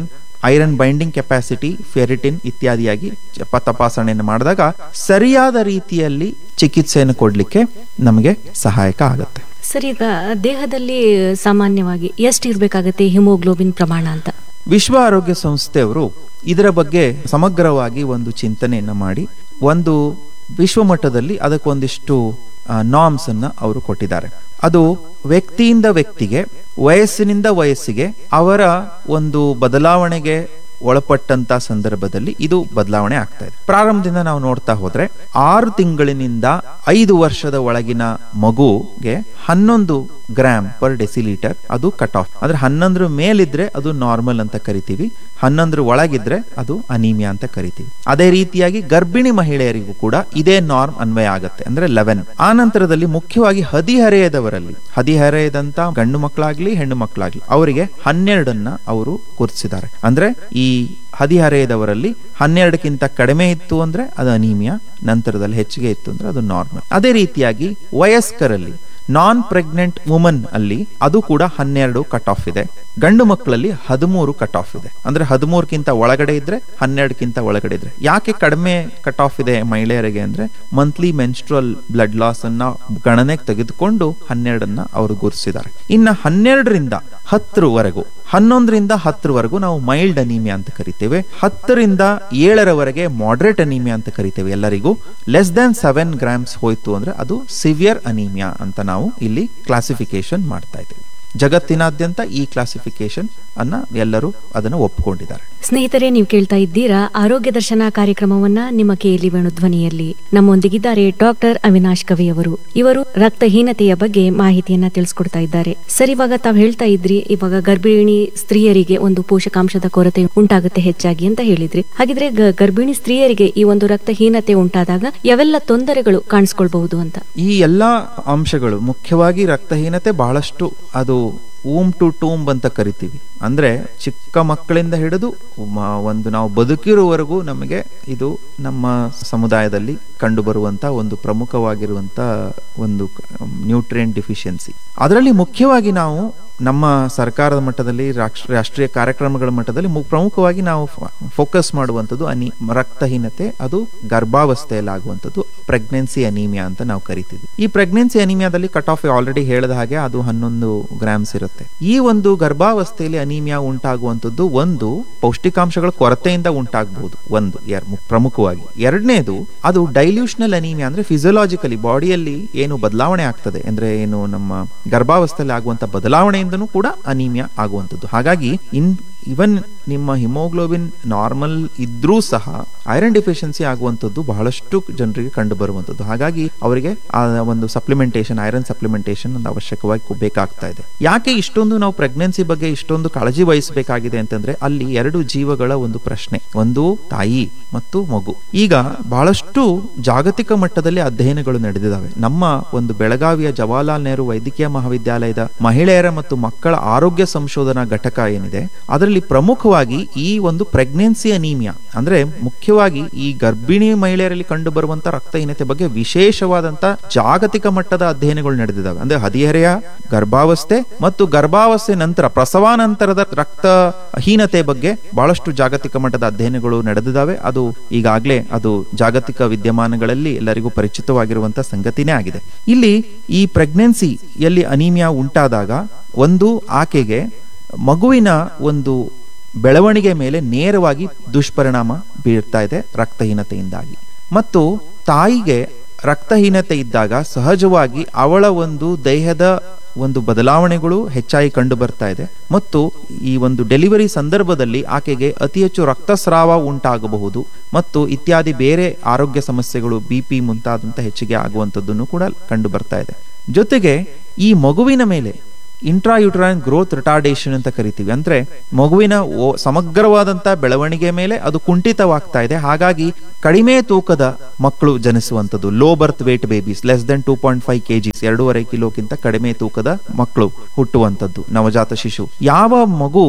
iron binding capacity ferritin ಇತ್ಯಾದಿಯಾಗಿ ಚಪ- ತಪಾಸಣೆಯನ್ನು ಮಾಡಿದಾಗ ಸರಿಯಾದ ರೀತಿಯಲ್ಲಿ ಚಿಕಿತ್ಸೆಯನ್ನು ಕೊಡಲಿಕ್ಕೆ ನಮಗೆ ಸಹಾಯಕ ಆಗುತ್ತೆ ಸರ್ ಈಗ ದೇಹದಲ್ಲಿ ಸಾಮಾನ್ಯವಾಗಿ ಎಷ್ಟು ಇರಬೇಕಾಗತ್ತೆ ಹಿಮೋಗ್ಲೋಬಿನ್ ಪ್ರಮಾಣ ಅಂತ ವಿಶ್ವ ಆರೋಗ್ಯ ಸಂಸ್ಥೆಯವರು ಇದರ ಬಗ್ಗೆ ಸಮಗ್ರವಾಗಿ ಒಂದು ಚಿಂತನೆಯನ್ನ ಮಾಡಿ ಒಂದು ವಿಶ್ವ ಮಟ್ಟದಲ್ಲಿ ಅದಕ್ಕೊಂದಿಷ್ಟು ನಾಮ್ಸ್ ಅನ್ನ ಅವರು ಕೊಟ್ಟಿದ್ದಾರೆ ಅದು ವ್ಯಕ್ತಿಯಿಂದ ವ್ಯಕ್ತಿಗೆ ವಯಸ್ಸಿನಿಂದ ವಯಸ್ಸಿಗೆ ಅವರ ಒಂದು ಬದಲಾವಣೆಗೆ ಒಳಪಟ್ಟಂತ ಸಂದರ್ಭದಲ್ಲಿ ಇದು ಬದಲಾವಣೆ ಆಗ್ತಾ ಇದೆ ಪ್ರಾರಂಭದಿಂದ ನಾವು ನೋಡ್ತಾ ಹೋದ್ರೆ ಆರು ತಿಂಗಳಿನಿಂದ ಐದು ವರ್ಷದ ಒಳಗಿನ ಮಗುಗೆ ಹನ್ನೊಂದು ಗ್ರಾಮ್ ಪರ್ ಡೆಸಿಲೀಟರ್ ಅದು ಕಟ್ ಆಫ್ ಅಂದ್ರೆ ಹನ್ನೊಂದರ ಮೇಲಿದ್ರೆ ಅದು ನಾರ್ಮಲ್ ಅಂತ ಕರಿತೀವಿ ಹನ್ನೊಂದರ ಒಳಗಿದ್ರೆ ಅದು ಅನೀಮಿಯಾ ಅಂತ ಕರಿತೀವಿ ಅದೇ ರೀತಿಯಾಗಿ ಗರ್ಭಿಣಿ ಮಹಿಳೆಯರಿಗೂ ಕೂಡ ಇದೇ ನಾರ್ಮ್ ಅನ್ವಯ ಆಗುತ್ತೆ ಅಂದ್ರೆ ಲೆವೆನ್ ಆ ನಂತರದಲ್ಲಿ ಮುಖ್ಯವಾಗಿ ಹದಿಹರೆಯದವರಲ್ಲಿ ಹದಿಹರೆಯದಂತ ಗಂಡು ಮಕ್ಕಳಾಗ್ಲಿ ಹೆಣ್ಣು ಮಕ್ಕಳಾಗ್ಲಿ ಅವರಿಗೆ ಹನ್ನೆರಡನ್ನ ಅವರು ಗುರುತಿಸಿದ್ದಾರೆ ಅಂದ್ರೆ ಈ ಹದಿಹರೆಯದವರಲ್ಲಿ ಹನ್ನೆರಡಕ್ಕಿಂತ ಕಡಿಮೆ ಇತ್ತು ಅಂದ್ರೆ ಅದು ಅನೀಮಿಯಾ ನಂತರದಲ್ಲಿ ಹೆಚ್ಚಿಗೆ ಇತ್ತು ಅಂದ್ರೆ ಅದು ನಾರ್ಮಲ್ ಅದೇ ರೀತಿಯಾಗಿ ವಯಸ್ಕರಲ್ಲಿ ನಾನ್ ಪ್ರೆಗ್ನೆಂಟ್ ವುಮನ್ ಅಲ್ಲಿ ಅದು ಕೂಡ ಹನ್ನೆರಡು ಕಟ್ ಆಫ್ ಇದೆ ಗಂಡು ಮಕ್ಕಳಲ್ಲಿ ಹದಿಮೂರು ಕಟ್ ಆಫ್ ಇದೆ ಅಂದ್ರೆ ಹದಿಮೂರಕ್ಕಿಂತ ಒಳಗಡೆ ಇದ್ರೆ ಹನ್ನೆರಡಕ್ಕಿಂತ ಒಳಗಡೆ ಇದ್ರೆ ಯಾಕೆ ಕಡಿಮೆ ಕಟ್ ಆಫ್ ಇದೆ ಮಹಿಳೆಯರಿಗೆ ಅಂದ್ರೆ ಮಂತ್ಲಿ ಮೆನ್ಸ್ಟ್ರಲ್ ಬ್ಲಡ್ ಲಾಸ್ ಅನ್ನ ಗಣನೆಗೆ ತೆಗೆದುಕೊಂಡು ಹನ್ನೆರಡನ್ನ ಅವರು ಗುರುತಿಸಿದ್ದಾರೆ ಇನ್ನ ಹನ್ನೆರಡರಿಂದ ಹತ್ತರವರೆಗೂ ಹನ್ನೊಂದರಿಂದ ಹತ್ತರವರೆಗೂ ನಾವು ಮೈಲ್ಡ್ ಅನೀಮಿಯಾ ಅಂತ ಕರಿತೇವೆ ಹತ್ತರಿಂದ ಏಳರವರೆಗೆ ಮಾಡ್ರೇಟ್ ಅನೀಮಿಯಾ ಅಂತ ಕರಿತೇವೆ ಎಲ್ಲರಿಗೂ ಲೆಸ್ ದನ್ ಸೆವೆನ್ ಗ್ರಾಮ್ಸ್ ಹೋಯ್ತು ಅಂದ್ರೆ ಅದು ಸಿವಿಯರ್ ಅನೀಮಿಯಾ ಅಂತ ನಾವು ಇಲ್ಲಿ ಕ್ಲಾಸಿಫಿಕೇಶನ್ ಮಾಡ್ತಾ ಇದ್ದೇವೆ ಜಗತ್ತಿನಾದ್ಯಂತ ಈ ಕ್ಲಾಸಿಫಿಕೇಶನ್ ಅನ್ನ ಎಲ್ಲರೂ ಅದನ್ನು ಒಪ್ಪಿಕೊಂಡಿದ್ದಾರೆ ಸ್ನೇಹಿತರೆ ನೀವು ಕೇಳ್ತಾ ಇದ್ದೀರಾ ಆರೋಗ್ಯ ದರ್ಶನ ಕಾರ್ಯಕ್ರಮವನ್ನ ನಿಮ್ಮ ಕೇಳಿ ವೇಣು ಧ್ವನಿಯಲ್ಲಿ ನಮ್ಮೊಂದಿಗಿದ್ದಾರೆ ಡಾಕ್ಟರ್ ಅವಿನಾಶ್ ಕವಿ ಅವರು ಇವರು ರಕ್ತಹೀನತೆಯ ಬಗ್ಗೆ ಮಾಹಿತಿಯನ್ನ ತಿಳಿಸ್ಕೊಡ್ತಾ ಇದ್ದಾರೆ ಸರ್ ಇವಾಗ ತಾವ್ ಹೇಳ್ತಾ ಇದ್ರಿ ಇವಾಗ ಗರ್ಭಿಣಿ ಸ್ತ್ರೀಯರಿಗೆ ಒಂದು ಪೋಷಕಾಂಶದ ಕೊರತೆ ಉಂಟಾಗುತ್ತೆ ಹೆಚ್ಚಾಗಿ ಅಂತ ಹೇಳಿದ್ರಿ ಹಾಗಿದ್ರೆ ಗ- ಗರ್ಭಿಣಿ ಸ್ತ್ರೀಯರಿಗೆ ಈ ಒಂದು ರಕ್ತಹೀನತೆ ಉಂಟಾದಾಗ ಯಾವೆಲ್ಲ ತೊಂದರೆಗಳು ಕಾಣಿಸ್ಕೊಳ್ಬಹುದು ಅಂತ ಈ ಎಲ್ಲಾ ಅಂಶಗಳು ಮುಖ್ಯವಾಗಿ ರಕ್ತಹೀನತೆ ಬಹಳಷ್ಟು ಅದು ಊಮ್ ಟು ಟೂಂಬ್ ಅಂತ ಕರಿತೀವಿ ಅಂದ್ರೆ ಚಿಕ್ಕ ಮಕ್ಕಳಿಂದ ಹಿಡಿದು ಮ- ಒಂದು ನಾವು ಬದುಕಿರುವವರೆಗೂ ನಮಗೆ ಇದು ನಮ್ಮ ಸಮುದಾಯದಲ್ಲಿ ಕಂಡು ಬರುವಂತ ಒಂದು ಪ್ರಮುಖವಾಗಿರುವಂತ ಒಂದು ನ್ಯೂಟ್ರಿಯನ್ ಡಿಫಿಷಿಯನ್ಸಿ ಅದರಲ್ಲಿ ಮುಖ್ಯವಾಗಿ ನಾವು ನಮ್ಮ ಸರ್ಕಾರದ ಮಟ್ಟದಲ್ಲಿ ರಾಷ್ಟ್ರ- ರಾಷ್ಟ್ರೀಯ ಕಾರ್ಯಕ್ರಮಗಳ ಮಟ್ಟದಲ್ಲಿ ಮು- ಪ್ರಮುಖವಾಗಿ ನಾವು ಫೋಕಸ್ ಮಾಡುವಂಥದ್ದು ಅನಿ ರಕ್ತಹೀನತೆ ಅದು ಗರ್ಭಾವಸ್ಥೆಯಲ್ಲಿ ಆಗುವಂಥದ್ದು ಪ್ರೆಗ್ನೆನ್ಸಿ ಅನೀಮಿಯಾ ಅಂತ ನಾವು ಕರಿತೀವಿ ಈ ಪ್ರೆಗ್ನೆನ್ಸಿ ಅನೀಮಿಯಾದಲ್ಲಿ ಕಟ್ ಆಫ್ ಆಲ್ರೆಡಿ ಹೇಳಿದ ಹಾಗೆ ಅದು ಹನ್ನೊಂದು ಗ್ರಾಮ್ಸ್ ಇರುತ್ತೆ ಈ ಒಂದು ಗರ್ಭಾವಸ್ಥೆಯಲ್ಲಿ ಅನೀಮಿಯಾ ಉಂಟಾಗುವಂಥದ್ದು ಒಂದು ಪೌಷ್ಟಿಕಾಂಶಗಳ ಕೊರತೆಯಿಂದ ಉಂಟಾಗಬಹುದು ಒಂದು ಎರ್- ಮು- ಪ್ರಮುಖವಾಗಿ ಎರಡನೇದು ಅದು ಡೈಲ್ಯೂಷನಲ್ ಅನೀಮಿಯಾ ಅಂದ್ರೆ ಫಿಸಿಯೋಲಾಜಿಕಲಿ ಬಾಡಿಯಲ್ಲಿ ಏನು ಬದಲಾವಣೆ ಆಗ್ತದೆ ಅಂದ್ರೆ ಏನು ನಮ್ಮ ಗರ್ಭಾವಸ್ಥೆಯಲ್ಲಿ ಆಗುವಂತ ಬದಲಾವಣೆಯಿಂದನೂ ಕೂಡ ಅನೀಮಿಯಾ ಆಗುವಂಥದ್ದು ಹಾಗಾಗಿ ಇನ್ ಇವನ್ ನಿಮ್ಮ ಹಿಮೋಗ್ಲೋಬಿನ್ ನಾರ್ಮಲ್ ಇದ್ರೂ ಸಹ ಐರನ್ ಡಿಫಿಷಿಯನ್ಸಿ ಆಗುವಂಥದ್ದು ಬಹಳಷ್ಟು ಜನರಿಗೆ ಕಂಡು ಬರುವಂಥದ್ದು ಹಾಗಾಗಿ ಅವರಿಗೆ ಆ ಒಂದು ಸಪ್ಲಿಮೆಂಟೇಷನ್ ಐರನ್ ಸಪ್ಲಿಮೆಂಟೇಷನ್ ಒಂದು ಅವಶ್ಯಕವಾಗಿ ಕೊ- ಬೇಕಾಗ್ತಾ ಇದೆ ಯಾಕೆ ಇಷ್ಟೊಂದು ನಾವು ಪ್ರೆಗ್ನೆನ್ಸಿ ಬಗ್ಗೆ ಇಷ್ಟೊಂದು ಕಾಳಜಿ ವಹಿಸಬೇಕಾಗಿದೆ ಅಂತಂದ್ರೆ ಅಲ್ಲಿ ಎರಡು ಜೀವಗಳ ಒಂದು ಪ್ರಶ್ನೆ ಒಂದು ತಾಯಿ ಮತ್ತು ಮಗು ಈಗ ಬಹಳಷ್ಟು ಜಾಗತಿಕ ಮಟ್ಟದಲ್ಲಿ ಅಧ್ಯಯನಗಳು ನಡೆದಿದ್ದಾವೆ ನಮ್ಮ ಒಂದು ಬೆಳಗಾವಿಯ ಜವಾಹರ್ಲಾಲ್ ನೆಹರು ವೈದ್ಯಕೀಯ ಮಹಾವಿದ್ಯಾಲಯದ ಮಹಿಳೆಯರ ಮತ್ತು ಮಕ್ಕಳ ಆರೋಗ್ಯ ಸಂಶೋಧನಾ ಘಟಕ ಏನಿದೆ ಅದರಲ್ಲಿ ಪ್ರಮುಖವಾಗಿ ಈ ಒಂದು ಪ್ರೆಗ್ನೆನ್ಸಿ ಅನೀಮಿಯಾ ಅಂದ್ರೆ ಮುಖ್ಯವಾಗಿ ಈ ಗರ್ಭಿಣಿ ಮಹಿಳೆಯರಲ್ಲಿ ಕಂಡು ಬರುವಂತ ರಕ್ತಹೀನತೆ ಬಗ್ಗೆ ವಿಶೇಷವಾದಂತ ಜಾಗತಿಕ ಮಟ್ಟದ ಅಧ್ಯಯನಗಳು ನಡೆದಿದ್ದಾವೆ ಅಂದ್ರೆ ಹದಿಹರೆಯ ಗರ್ಭಾವಸ್ಥೆ ಮತ್ತು ಗರ್ಭಾವಸ್ಥೆ ನಂತರ ಪ್ರಸವಾನಂತರದ ರಕ್ತಹೀನತೆ ಬಗ್ಗೆ ಬಹಳಷ್ಟು ಜಾಗತಿಕ ಮಟ್ಟದ ಅಧ್ಯಯನಗಳು ನಡೆದಿದ್ದಾವೆ ಅದು ಈಗಾಗಲೇ ಅದು ಜಾಗತಿಕ ವಿದ್ಯಮಾನಗಳಲ್ಲಿ ಎಲ್ಲರಿಗೂ ಪರಿಚಿತವಾಗಿರುವಂತ ಸಂಗತಿನೇ ಆಗಿದೆ ಇಲ್ಲಿ ಈ ಪ್ರೆಗ್ನೆನ್ಸಿಯಲ್ಲಿ ಅನೀಮಿಯಾ ಉಂಟಾದಾಗ ಒಂದು ಆಕೆಗೆ ಮಗುವಿನ ಒಂದು ಬೆಳವಣಿಗೆ ಮೇಲೆ ನೇರವಾಗಿ ದುಷ್ಪರಿಣಾಮ ಬೀರ್ತಾ ಇದೆ ರಕ್ತಹೀನತೆಯಿಂದಾಗಿ ಮತ್ತು ತಾಯಿಗೆ ರಕ್ತಹೀನತೆ ಇದ್ದಾಗ ಸಹಜವಾಗಿ ಅವಳ ಒಂದು ದೇಹದ ಒಂದು ಬದಲಾವಣೆಗಳು ಹೆಚ್ಚಾಗಿ ಕಂಡು ಬರ್ತಾ ಇದೆ ಮತ್ತು ಈ ಒಂದು ಡೆಲಿವರಿ ಸಂದರ್ಭದಲ್ಲಿ ಆಕೆಗೆ ಅತಿ ಹೆಚ್ಚು ರಕ್ತಸ್ರಾವ ಉಂಟಾಗಬಹುದು ಮತ್ತು ಇತ್ಯಾದಿ ಬೇರೆ ಆರೋಗ್ಯ ಸಮಸ್ಯೆಗಳು ಬಿ ಪಿ ಮುಂತಾದಂತ ಹೆಚ್ಚಿಗೆ ಆಗುವಂಥದ್ದನ್ನು ಕೂಡ ಕಂಡು ಬರ್ತಾ ಇದೆ ಜೊತೆಗೆ ಈ ಮಗುವಿನ ಮೇಲೆ ಇಂಟ್ರಾಯುಟ್ರೈನ್ ಗ್ರೋತ್ ರಿಟಾರ್ಡೇಷನ್ ಅಂತ ಕರಿತೀವಿ ಅಂದ್ರೆ ಮಗುವಿನ ಓ- ಸಮಗ್ರವಾದಂತ ಬೆಳವಣಿಗೆ ಮೇಲೆ ಅದು ಕುಂಠಿತವಾಗ್ತಾ ಇದೆ ಹಾಗಾಗಿ ಕಡಿಮೆ ತೂಕದ ಮಕ್ಕಳು ಜನಿಸುವಂತದ್ದು low birth weight babies less than two point five KGs ಎರಡೂವರೆ ಕಿಲೋಕ್ಕಿಂತ ಕಡಿಮೆ ತೂಕದ ಮಕ್ಕಳು ಹುಟ್ಟುವಂತದ್ದು ನವಜಾತ ಶಿಶು ಯಾವ ಮಗು